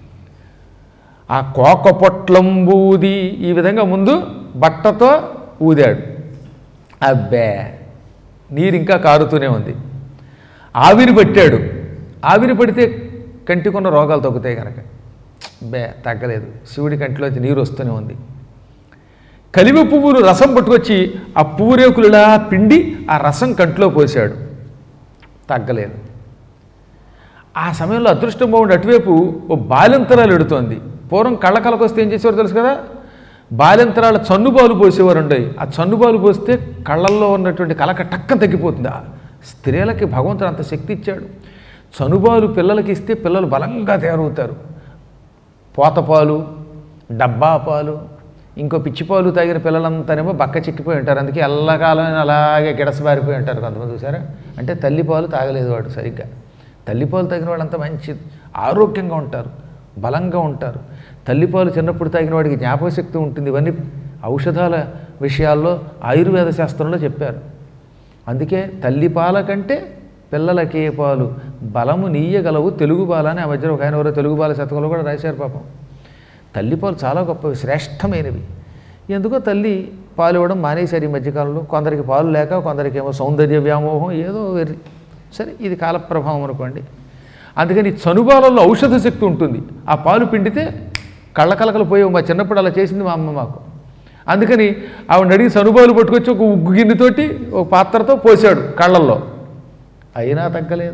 ఆ కోక పొట్లంబూది ఈ విధంగా ముందు బట్టతో ఊదాడు అబ్బే నీరు ఇంకా కారుతూనే ఉంది ఆవిరి పట్టాడు ఆవిరి పడితే కంటికున్న రోగాలు తగ్గుతాయి కనుక బే తగ్గలేదు శివుడి కంటిలోంచి నీరు వస్తూనే ఉంది కలిమి పువ్వులు రసం పట్టుకొచ్చి ఆ పువ్వు రేకులులా పిండి ఆ రసం కంట్లో పోశాడు తగ్గలేదు ఆ సమయంలో అదృష్టం బాగుండి అటువైపు ఓ బాలింతరాలు ఎడుతోంది పూర్వం కళ్ళకలకు వస్తే ఏం చేసేవారు తెలుసు కదా బాలింతరాల చన్నుబాలు పోసేవారు ఉండయి ఆ చన్నుబాలు పోస్తే కళ్ళల్లో ఉన్నటువంటి కలక టక్కన తగ్గిపోతుంది ఆ స్త్రీలకి భగవంతుడు అంత శక్తి ఇచ్చాడు చనుబాలు పిల్లలకి ఇస్తే పిల్లలు బలంగా తయారవుతారు పోతపాలు డబ్బా పాలు ఇంకో పిచ్చి పాలు తాగిన పిల్లలంతానేమో బక్క చిక్కిపోయి ఉంటారు అందుకే ఎల్లకాలం అలాగే గిడసబారిపోయి ఉంటారు కొంతమంది చూసారా అంటే తల్లిపాలు తాగలేదు వాడు సరిగ్గా తల్లిపాలు తాగిన వాళ్ళంతా మంచి ఆరోగ్యంగా ఉంటారు బలంగా ఉంటారు తల్లిపాలు చిన్నప్పుడు తాగిన వాడికి జ్ఞాపకశక్తి ఉంటుంది ఇవన్నీ ఔషధాల విషయాల్లో ఆయుర్వేద శాస్త్రంలో చెప్పారు అందుకే తల్లిపాల కంటే పిల్లలకే పాలు బలము నీయగలవు తెలుగు బాల అని ఆ మధ్యలో ఒక ఆయన ఎవరో తెలుగు బాల శతకంలో కూడా రాశారు పాపం తల్లిపాలు చాలా గొప్పవి శ్రేష్టమైనవి ఎందుకో తల్లి పాలు ఇవ్వడం మానేశారు ఈ మధ్యకాలంలో కొందరికి పాలు లేక కొందరికేమో సౌందర్య వ్యామోహం ఏదో వెర్రి సరే ఇది కాలప్రభావం అనుకోండి అందుకని చనుబాలలో ఔషధ శక్తి ఉంటుంది ఆ పాలు పిండితే కళ్ళకలకలు పోయి మా చిన్నప్పుడు అలా చేసింది మా అమ్మ మాకు అందుకని ఆవిడ అడిగి సనుబాలు పట్టుకొచ్చి ఒక ఉగ్గు గిన్నెతోటి ఒక పాత్రతో పోసాడు కళ్ళల్లో అయినా తగ్గలేదు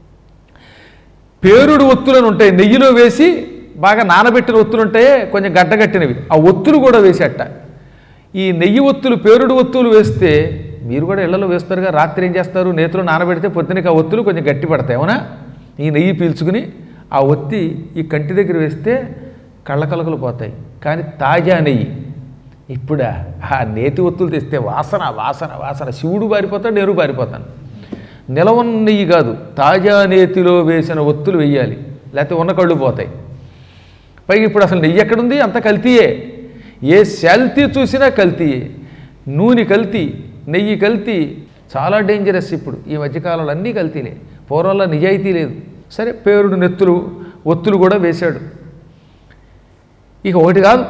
పేరుడు ఒత్తులను ఉంటాయి నెయ్యిలో వేసి బాగా నానబెట్టిన ఒత్తులు ఉంటాయే కొంచెం గడ్డగట్టినవి ఆ ఒత్తులు కూడా వేసేట ఈ నెయ్యి ఒత్తులు పేరుడు ఒత్తులు వేస్తే మీరు కూడా ఇళ్లలో వేస్తారుగా రాత్రి ఏం చేస్తారు నేతిలో నానబెడితే పొద్దునకి ఆ ఒత్తులు కొంచెం గట్టి పడతాయి అవునా ఈ నెయ్యి పీల్చుకుని ఆ ఒత్తి ఈ కంటి దగ్గర వేస్తే కళ్ళకలకలు పోతాయి కానీ తాజా నెయ్యి ఇప్పుడా ఆ నేతి ఒత్తులు తెస్తే వాసన వాసన వాసన శివుడు బారిపోతాడు నేను బారిపోతాను నిలవన్న నెయ్యి కాదు తాజా నేతిలో వేసిన ఒత్తులు వెయ్యాలి లేకపోతే ఉన్న కళ్ళు పోతాయి పైగా ఇప్పుడు అసలు నెయ్యి ఎక్కడుంది అంత కల్తీయే ఏ శాల్తీ చూసినా కల్తీయే నూనె కల్తీ నెయ్యి కల్తీ చాలా డేంజరస్ ఇప్పుడు ఈ మధ్యకాలంలో అన్నీ కల్తీలే పూర్వంలో నిజాయితీ లేదు సరే పేరుడు నెత్తులు ఒత్తులు కూడా వేశాడు ఇక ఒకటి కాదు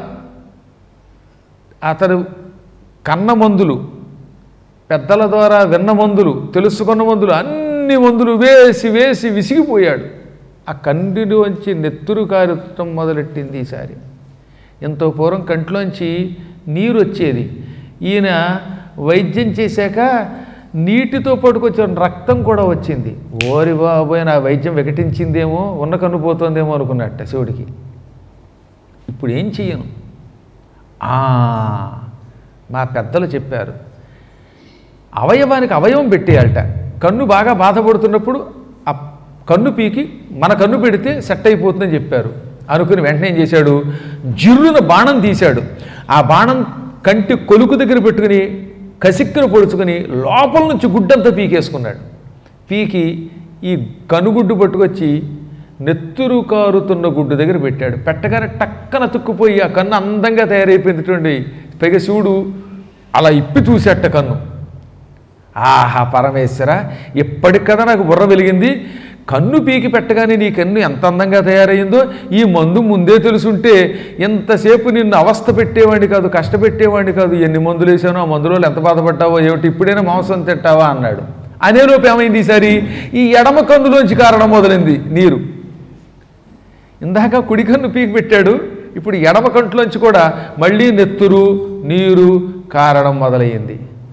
అతడు కన్న మందులు పెద్దల ద్వారా విన్న మందులు తెలుసుకున్న మందులు అన్ని మందులు వేసి వేసి విసిగిపోయాడు ఆ కంటిలోంచి నెత్తురు కారుతం మొదలెట్టింది ఈసారి ఎంతో పూర్వం కంట్లోంచి నీరు వచ్చేది ఈయన వైద్యం చేశాక నీటితో పట్టుకొచ్చిన రక్తం కూడా వచ్చింది ఓరి బాబోయ్ నా వైద్యం వికటించిందేమో ఉన్న కన్ను పోతుందేమో అనుకున్నట్ట శివుడికి ఇప్పుడు ఏం చెయ్యను ఆ, మా పెద్దలు చెప్పారు అవయవానికి అవయవం పెట్టేయాలట కన్ను బాగా బాధపడుతున్నప్పుడు ఆ కన్ను పీకి మన కన్ను పెడితే సెట్ అయిపోతుందని చెప్పారు అనుకుని వెంటనే ఏం చేశాడు జిర్రున బాణం తీశాడు ఆ బాణం కంటి కొలుకు దగ్గర పెట్టుకుని కసిక్కున పొడుచుకుని లోపల నుంచి గుడ్డంతా పీకేసుకున్నాడు పీకి ఈ కనుగుడ్డు పట్టుకొచ్చి నెత్తురు కారుతున్న గుడ్డు దగ్గర పెట్టాడు పెట్టగానే టక్కన తుక్కుపోయి ఆ కన్ను అందంగా తయారైపోయినటువంటి పైగా శివుడు అలా ఇప్పి చూసేట కన్ను ఆహా పరమేశ్వర ఇప్పటికి కదా నాకు బుర్ర వెలిగింది కన్ను పీకి పెట్టగానే నీ కన్ను ఎంత అందంగా తయారయ్యిందో ఈ మందు ముందే తెలుసుంటే ఎంతసేపు నిన్ను అవస్థ పెట్టేవాడిని కాదు కష్టపెట్టేవాడిని కాదు ఎన్ని మందులు వేసానో ఆ మందులో ఎంత బాధపడ్డావో ఏమిటి ఇప్పుడైనా మాంసం తింటావా అన్నాడు అనేలోపు ఏమైంది ఈసారి ఈ ఎడమ కన్నులోంచి కారణం మొదలైంది నీరు ఇందాక కుడి కన్ను పీకి పెట్టాడు ఇప్పుడు ఎడమ కంట్లోంచి కూడా మళ్ళీ నెత్తురు నీరు కారడం మొదలయ్యింది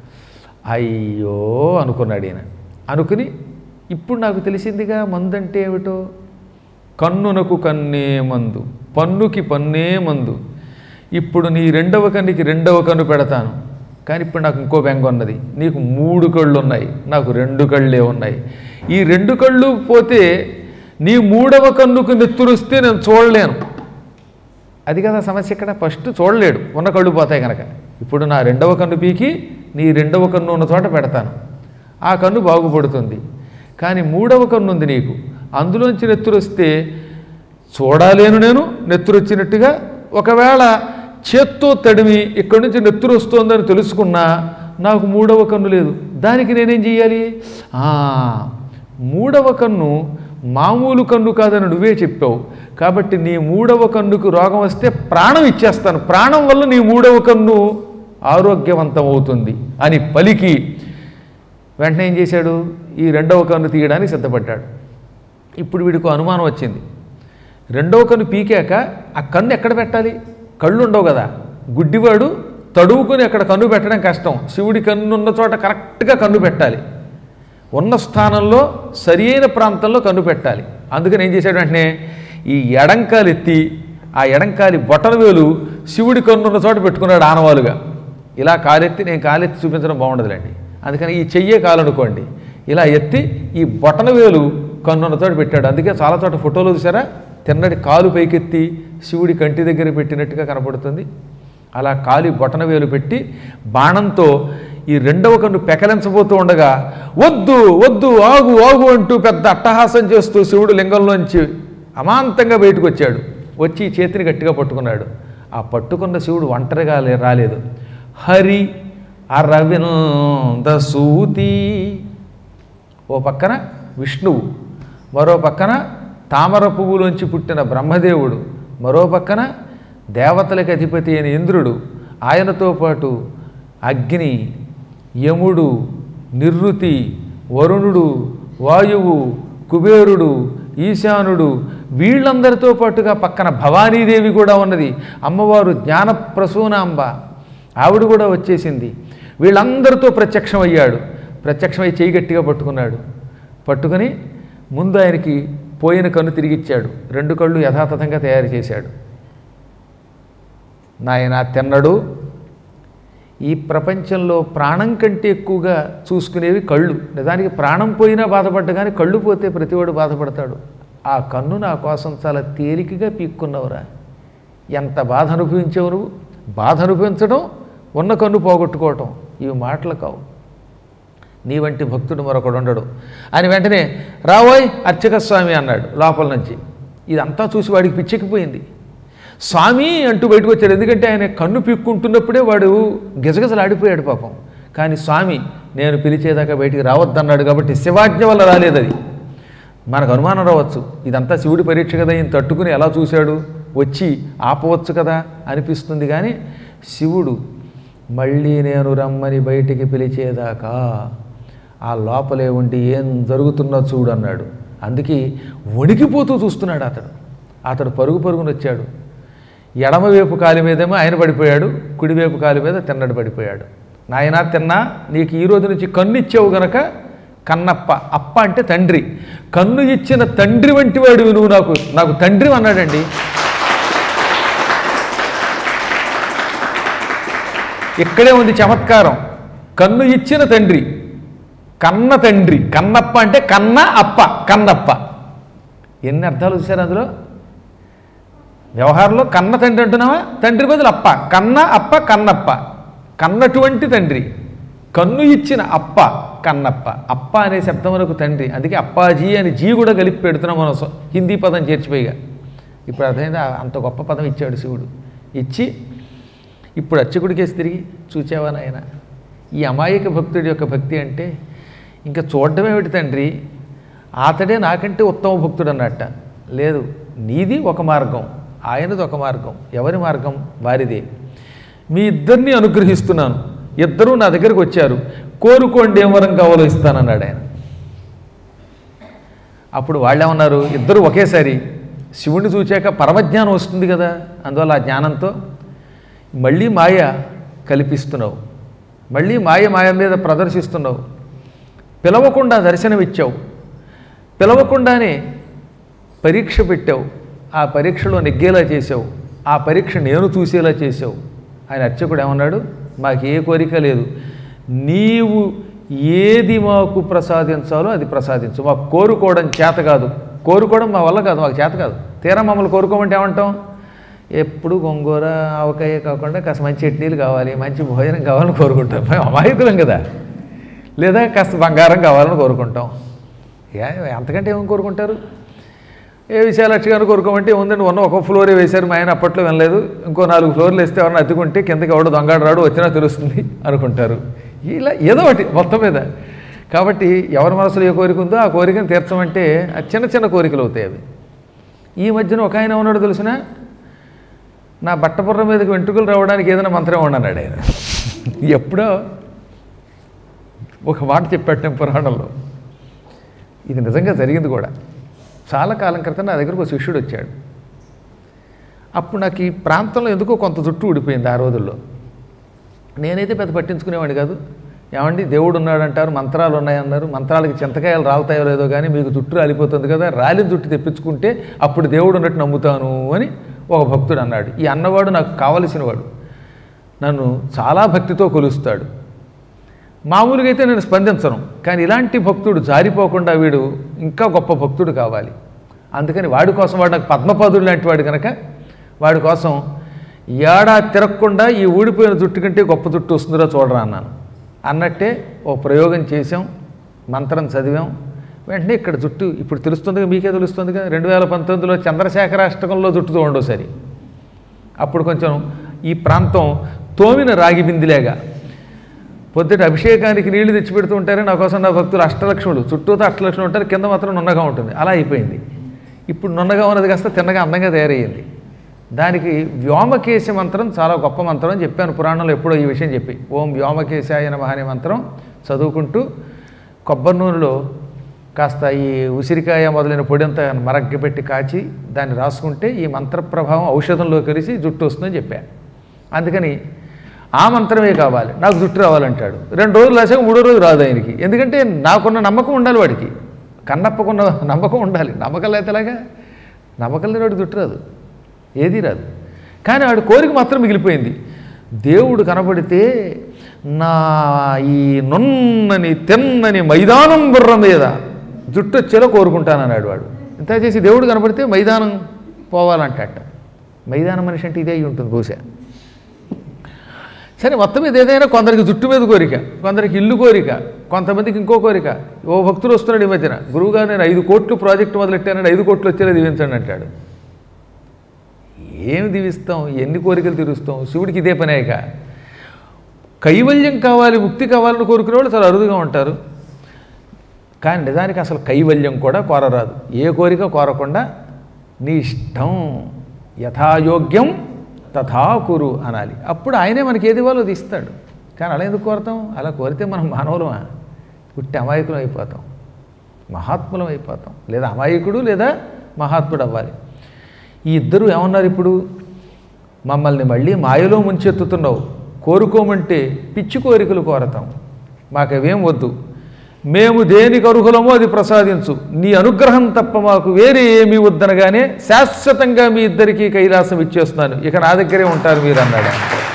అయ్యో అనుకున్నాడు ఈయన అనుకుని ఇప్పుడు నాకు తెలిసిందిగా మందు అంటే ఏమిటో కన్నునకు కన్నే మందు పన్నుకి పన్నే మందు ఇప్పుడు నీ రెండవ కన్నుకి రెండవ కన్ను పెడతాను కానీ ఇప్పుడు నాకు ఇంకో బెంగ ఉన్నది నీకు మూడు కళ్ళు ఉన్నాయి నాకు రెండు కళ్ళే ఉన్నాయి ఈ రెండు కళ్ళు పోతే నీ మూడవ కన్నుకు నెత్తురుస్తే నేను చూడలేను అది కదా సమస్య ఇక్కడ ఫస్ట్ చూడలేడు ఉన్న కళ్ళు పోతాయి కనుక ఇప్పుడు నా రెండవ కన్ను పీకి నీ రెండవ కన్ను ఉన్న చోట పెడతాను ఆ కన్ను బాగుపడుతుంది కానీ మూడవ కన్ను ఉంది నీకు అందులోంచి నెత్తురు వస్తే చూడాలేను నేను నెత్తురు వచ్చినట్టుగా ఒకవేళ చేత్తో తడిమి ఇక్కడి నుంచి నెత్తురు వస్తోందని తెలుసుకున్నా నాకు మూడవ కన్ను లేదు దానికి నేనేం చెయ్యాలి ఆ, మూడవ కన్ను మామూలు కన్ను కాదని నువ్వే చెప్పావు కాబట్టి నీ మూడవ కన్నుకు రోగం వస్తే ప్రాణం ఇచ్చేస్తాను ప్రాణం వల్ల నీ మూడవ కన్ను ఆరోగ్యవంతం అవుతుంది అని పలికి వెంటనే ఏం చేశాడు ఈ రెండవ కన్ను తీయడానికి సిద్ధపడ్డాడు ఇప్పుడు వీడికి అనుమానం వచ్చింది రెండవ కన్ను పీకాక ఆ కన్ను ఎక్కడ పెట్టాలి కళ్ళు ఉండవు కదా గుడ్డివాడు తడువుకొని అక్కడ కన్ను పెట్టడం కష్టం శివుడి కన్ను ఉన్న చోట కరెక్ట్గా కన్ను పెట్టాలి ఉన్న స్థానంలో సరియైన ప్రాంతంలో కన్ను పెట్టాలి అందుకని ఏం చేశాడు వెంటనే ఈ ఎడంకాలు ఎత్తి ఆ ఎడంకాలి బొటన వేలు శివుడి కన్నున్న చోట పెట్టుకున్నాడు ఆనవాలుగా ఇలా కాలెత్తి నేను కాలెత్తి చూపించడం బాగుండదులేండి అందుకని ఈ చెయ్యే కాలు అనుకోండి ఇలా ఎత్తి ఈ బొటన వేలు కన్నున్న చోట పెట్టాడు అందుకే చాలా చోట ఫోటోలు చూసారా తిన్నటి కాలు పైకెత్తి శివుడి కంటి దగ్గర పెట్టినట్టుగా కనపడుతుంది అలా కాలి బొటన వేలు పెట్టి బాణంతో ఈ రెండవ కన్ను పెకలించబోతూ ఉండగా వద్దు వద్దు ఆగు ఆగు అంటూ పెద్ద అట్టహాసం చేస్తూ శివుడు లింగంలోంచి అమాంతంగా బయటకు వచ్చాడు వచ్చి ఈ చేతిని గట్టిగా పట్టుకున్నాడు ఆ పట్టుకున్న శివుడు ఒంటరిగా లే- రాలేదు హరి అరవింద సూతి ఓ పక్కన విష్ణువు మరో పక్కన తామర పువ్వులోంచి పుట్టిన బ్రహ్మదేవుడు మరో పక్కన దేవతలకు అధిపతి అయిన ఇంద్రుడు ఆయనతో పాటు అగ్ని యముడు నిర్రుతి వరుణుడు వాయువు కుబేరుడు ఈశానుడు వీళ్ళందరితో పాటుగా పక్కన భవానీదేవి కూడా ఉన్నది అమ్మవారు జ్ఞాన ప్రసూనాంబ ఆవిడ కూడా వచ్చేసింది వీళ్ళందరితో ప్రత్యక్షమయ్యాడు ప్రత్యక్షమై చేయి గట్టిగా పట్టుకున్నాడు పట్టుకొని ముందు ఆయనకి పోయిన కన్ను తిరిగిచ్చాడు రెండు కళ్ళు యథాతథంగా తయారు చేశాడు నాయన తిన్నడు ఈ ప్రపంచంలో ప్రాణం కంటే ఎక్కువగా చూసుకునేవి కళ్ళు నిజానికి ప్రాణం పోయినా బాధపడ్డ కానీ కళ్ళు పోతే ప్రతివాడు బాధపడతాడు ఆ కన్ను నా కోసం చాలా తేలికగా పీక్కున్నవురా ఎంత బాధ అనుభవించావు నువ్వు బాధ అనుభవించడం ఉన్న కన్ను పోగొట్టుకోవటం ఇవి మాటలు కావు నీ వంటి భక్తుడు మరొకడు ఉండడు అని వెంటనే రావోయ్ అర్చక స్వామి అన్నాడు లోపల నుంచి ఇదంతా చూసి వాడికి పిచ్చెక్కిపోయింది స్వామి అంటూ బయటకు వచ్చాడు ఎందుకంటే ఆయన కన్ను పీక్కుంటున్నప్పుడే వాడు గిజగిజలాడిపోయాడు పాపం కానీ స్వామి నేను పిలిచేదాకా బయటికి రావద్దన్నాడు కాబట్టి శివాజ్ఞ వల్ల రాలేదు అది మనకు అనుమానం రావచ్చు ఇదంతా శివుడి పరీక్ష కదా ఈయన తట్టుకుని ఎలా చూశాడు వచ్చి ఆపవచ్చు కదా అనిపిస్తుంది కానీ శివుడు మళ్ళీ నేను రమ్మని బయటికి పిలిచేదాకా ఆ లోపలే ఉండి ఏం జరుగుతున్నా చూడు అన్నాడు అందుకే వణికిపోతూ చూస్తున్నాడు అతడు అతడు పరుగు పరుగున వచ్చాడు ఎడమవైపు కాలి మీదేమో ఆయన పడిపోయాడు కుడివైపు కాలి మీద తిన్నడు పడిపోయాడు నాయనా తిన్నా నీకు ఈ రోజు నుంచి కన్ను ఇచ్చావు గనక కన్నప్ప అప్ప అంటే తండ్రి కన్ను ఇచ్చిన తండ్రి వంటి వాడివి నువ్వు నాకు నాకు తండ్రి అన్నాడండి ఇక్కడే ఉంది చమత్కారం కన్ను ఇచ్చిన తండ్రి కన్న తండ్రి కన్నప్ప అంటే కన్న అప్ప కన్నప్ప ఎన్ని అర్థాలు చూశారు అందులో వ్యవహారంలో కన్న తండ్రి అంటున్నావా తండ్రి బదులు అప్ప కన్న అప్ప కన్నప్ప కన్నటువంటి తండ్రి కన్ను ఇచ్చిన అప్ప కన్నప్ప అప్ప అనే శబ్దములకు తండ్రి అందుకే అప్పాజీ అని జీ కూడా కలిపి పెడుతున్నాం మనం సో- హిందీ పదం చేర్చిపోయిగా ఇప్పుడు అర్థమైందా అంత గొప్ప పదం ఇచ్చాడు శివుడు ఇచ్చి ఇప్పుడు అర్చకుడికేసి తిరిగి చూచావా నాయన ఈ అమాయక భక్తుడి యొక్క భక్తి అంటే ఇంకా చూడడమేమిటి తండ్రి అతడే నాకంటే ఉత్తమ భక్తుడు అన్నట్ట లేదు నీది ఒక మార్గం ఆయనది ఒక మార్గం ఎవరి మార్గం వారిదే మీ ఇద్దరిని అనుగ్రహిస్తున్నాను ఇద్దరూ నా దగ్గరికి వచ్చారు కోరుకోండి ఏం వరం కావాలో ఇస్తానన్నాడు ఆయన అప్పుడు వాళ్ళేమన్నారు ఇద్దరు ఒకేసారి శివుణ్ణి చూచాక పరమజ్ఞానం వస్తుంది కదా అందువల్ల ఆ జ్ఞానంతో మళ్ళీ మాయ కల్పిస్తున్నావు మళ్ళీ మాయ మాయ మీద ప్రదర్శిస్తున్నావు పిలవకుండా దర్శనమిచ్చావు పిలవకుండానే పరీక్ష పెట్టావు ఆ పరీక్షలో నెగ్గేలా చేసావు ఆ పరీక్ష నేను చూసేలా చేసావు ఆయన అర్చకుడు ఏమన్నాడు మాకు ఏ కోరిక లేదు నీవు ఏది మాకు ప్రసాదించాలో అది ప్రసాదించు మాకు కోరుకోవడం చేత కాదు కోరుకోవడం మా వల్ల కాదు మాకు చేత కాదు తీరా మమ్మల్ని కోరుకోమంటే ఏమంటాం ఎప్పుడు గొంగూర ఆవకాయ కాకుండా కాస్త మంచి చట్నీలు కావాలి మంచి భోజనం కావాలని కోరుకుంటాం మేము అమాయకులం కదా లేదా కాస్త బంగారం కావాలని కోరుకుంటాం ఏ అంతకంటే ఏమని కోరుకుంటారు ఏ విశాలక్షి గారు కోరుకోమంటే ఉందండి ఉన్న ఒక ఫ్లోరే వేశారు మా ఆయన అప్పట్లో వినలేదు ఇంకో నాలుగు ఫ్లోర్లు వేస్తే ఎవరైనా అద్దుకుంటే కిందకి ఎవడో దొంగడు రాడు వచ్చినా తెలుస్తుంది అనుకుంటారు ఇలా ఏదో ఒకటి మొత్తం మీద కాబట్టి ఎవరి మనసులో ఏ కోరిక ఉందో ఆ కోరికను తీర్చమంటే ఆ చిన్న చిన్న కోరికలు అవుతాయి అవి ఈ మధ్యన ఒక ఆయన ఉన్నాడు తెలిసిన నా బట్టబుర్ర మీదకి వెంట్రుకలు రావడానికి ఏదైనా మంత్రం ఉండన్నాడు ఆయన ఎప్పుడో ఒక మాట చెప్పాడు నేను పురాణంలో ఇది నిజంగా జరిగింది కూడా చాలా కాలం క్రితం నా దగ్గరకు ఒక శిష్యుడు వచ్చాడు అప్పుడు నాకు ఈ ప్రాంతంలో ఎందుకో కొంత జుట్టు ఊడిపోయింది ఆ రోజుల్లో నేనైతే పెద్ద పట్టించుకునేవాడిని కాదు ఏమండి దేవుడు ఉన్నాడంటారు మంత్రాలు ఉన్నాయన్నారు మంత్రాలకి చింతకాయలు రాలుతాయో లేదో కానీ మీకు జుట్టు రాలిపోతుంది కదా రాలిన జుట్టు తెప్పించుకుంటే అప్పుడు దేవుడు ఉన్నట్టు నమ్ముతాను అని ఒక భక్తుడు అన్నాడు ఈ అన్నవాడు నాకు కావలసినవాడు నన్ను చాలా భక్తితో కొలుస్తాడు మామూలుగా అయితే నేను స్పందించను కానీ ఇలాంటి భక్తుడు జారిపోకుండా వీడు ఇంకా గొప్ప భక్తుడు కావాలి అందుకని వాడి కోసం వాడు నాకు పద్మపదుడు లాంటి వాడు కనుక వాడి కోసం ఏడా తిరగకుండా ఈ ఊడిపోయిన జుట్టు కంటే గొప్ప జుట్టు వస్తుందిరా చూడరా అన్నాను అన్నట్టే ఓ ప్రయోగం చేసాం మంత్రం చదివాం వెంటనే ఇక్కడ జుట్టు ఇప్పుడు తెలుస్తుందిగా మీకే తెలుస్తుందిగా రెండు వేల పంతొమ్మిదిలో చంద్రశేఖరాష్టకంలో జుట్టుతో ఉండోసరి అప్పుడు కొంచెం ఈ ప్రాంతం తోమిన రాగి బిందిలేగా పొద్దుట అభిషేకానికి నీళ్లు తెచ్చిపెడుతూ ఉంటారు నా కోసం నా భక్తులు అష్టలక్ష్ములు చుట్టూతో అష్టలక్ష్ములు ఉంటారు కింద మాత్రం నున్నగా ఉంటుంది అలా అయిపోయింది ఇప్పుడు నున్నగా ఉన్నది కాస్త తిన్నగా అందంగా తయారయ్యింది దానికి వ్యోమకేశ మంత్రం చాలా గొప్ప మంత్రం అని చెప్పాను పురాణంలో ఎప్పుడో ఈ విషయం చెప్పి ఓం వ్యోమకేశాయ నమః అనే మంత్రం చదువుకుంటూ కొబ్బరి నూనెలో కాస్త ఈ ఉసిరికాయ మొదలైన పొడి అంతా మరగ్గపెట్టి కాచి దాన్ని రాసుకుంటే ఈ మంత్ర ప్రభావం ఔషధంలో కలిసి జుట్టు వస్తుందని చెప్పాను అందుకని ఆ మంత్రమే కావాలి నాకు జుట్టు రావాలంటాడు రెండు రోజులు రాసాక మూడో రోజు రాదు ఆయనకి ఎందుకంటే నాకున్న నమ్మకం ఉండాలి వాడికి కన్నప్పకున్న నమ్మకం ఉండాలి నమ్మకం లేకపోతే ఎలాగా నమ్మకం లేని వాడికి జుట్టు రాదు ఏదీ రాదు కానీ వాడి కోరిక మాత్రం మిగిలిపోయింది దేవుడు కనబడితే నా ఈ నున్నని తెన్నని మైదానం బుర్ర మీద జుట్టు వచ్చేలా కోరుకుంటానన్నాడు వాడు ఇంత చేసి దేవుడు కనబడితే మైదానం పోవాలంటట మైదానం మనిషి అంటే ఇదే అయి ఉంటుంది బహుశా సరే మొత్తం మీద ఏదైనా కొందరికి జుట్టు మీద కోరిక కొందరికి ఇల్లు కోరిక కొంతమందికి ఇంకో కోరిక ఓ భక్తులు వస్తున్నాడు ఈ మధ్యన గురువుగారు నేను ఐదు కోట్లు ప్రాజెక్టు మొదలెట్టానండి ఐదు కోట్లు వచ్చేలా దీవించండి అంటాడు ఏమి దీవిస్తాం ఎన్ని కోరికలు తీరుస్తాం శివుడికి ఇదే పనేక కైవల్యం కావాలి ముక్తి కావాలని కోరుకునే వాళ్ళు చాలా అరుదుగా ఉంటారు కానీ నిజానికి అసలు కైవల్యం కూడా కోరరాదు ఏ కోరిక కోరకుండా నీ ఇష్టం యథాయోగ్యం తథా కురు అనాలి అప్పుడు ఆయనే మనకి ఏది ఇవ్వాలో అది ఇస్తాడు కానీ అలా ఎందుకు కోరతాం అలా కోరితే మనం మానవులమా పుట్టి అమాయకులం అయిపోతాం మహాత్ములం అయిపోతాం లేదా అమాయకుడు లేదా మహాత్ముడు అవ్వాలి ఈ ఇద్దరు ఏమన్నారు ఇప్పుడు మమ్మల్ని మళ్ళీ మాయలో ముంచెత్తుతున్నావు కోరుకోమంటే పిచ్చి కోరికలు కోరతాం మాకవేం వద్దు మేము దేనికి అర్హులమో అది ప్రసాదించు నీ అనుగ్రహం తప్ప మాకు వేరే ఏమీ వద్దనగానే శాశ్వతంగా మీ ఇద్దరికీ కైలాసం ఇచ్చేస్తున్నాను ఇక నా దగ్గరే ఉంటారు మీరు అన్నాడు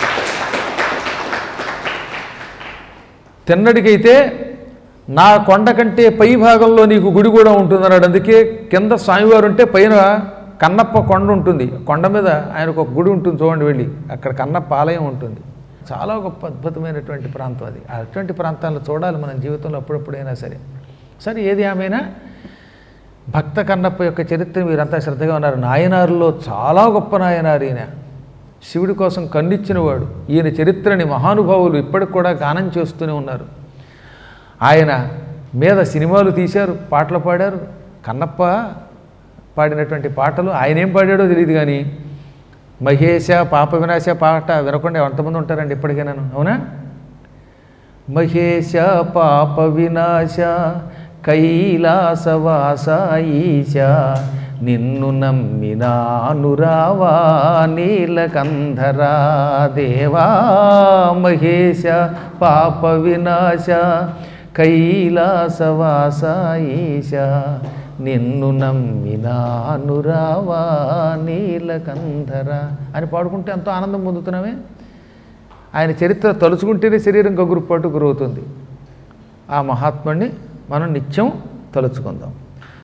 తిన్నడికైతే నా కొండ కంటే పై భాగంలో నీకు గుడి కూడా ఉంటుందన్నాడు అందుకే కింద స్వామివారు ఉంటే పైన కన్నప్ప కొండ ఉంటుంది కొండ మీద ఆయనకు ఒక గుడి ఉంటుంది చూడండి వెళ్ళి అక్కడ కన్నప్ప ఆలయం ఉంటుంది చాలా గొప్ప అద్భుతమైనటువంటి ప్రాంతం అది అటువంటి ప్రాంతాలను చూడాలి మన జీవితంలో అప్పుడప్పుడైనా సరే సరే ఏది ఏమైనా భక్త కన్నప్ప యొక్క చరిత్ర మీరంతా శ్రద్ధగా ఉన్నారు నాయనారులో చాలా గొప్ప నాయనారు ఈయన శివుడి కోసం కన్నిచ్చినవాడు ఈయన చరిత్రని మహానుభావులు ఇప్పటికి కూడా గానం చేస్తూనే ఉన్నారు ఆయన మీద సినిమాలు తీశారు పాటలు పాడారు కన్నప్ప పాడినటువంటి పాటలు ఆయన ఏం పాడాడో తెలియదు కానీ మహేశ పాప వినాశ పాట వినకుండా ఎంతమంది ఉంటారండి ఇప్పటికైనా అవునా మహేశ పాప వినాశ కైలాసవాస ఈశ నిన్ను నమ్మినానురావా నీలకంధరా దేవా మహేశ పాప వినాశ కైలాసవాస ఈశ నిన్ను నమ్మినానురావా నీలకంధరా అని పాడుకుంటే ఎంతో ఆనందం పొందుతున్నామే ఆయన చరిత్ర తలుచుకుంటేనే శరీరం గగురుపాటు గురవుతుంది ఆ మహాత్ముడిని మనం నిత్యం తలుచుకుందాం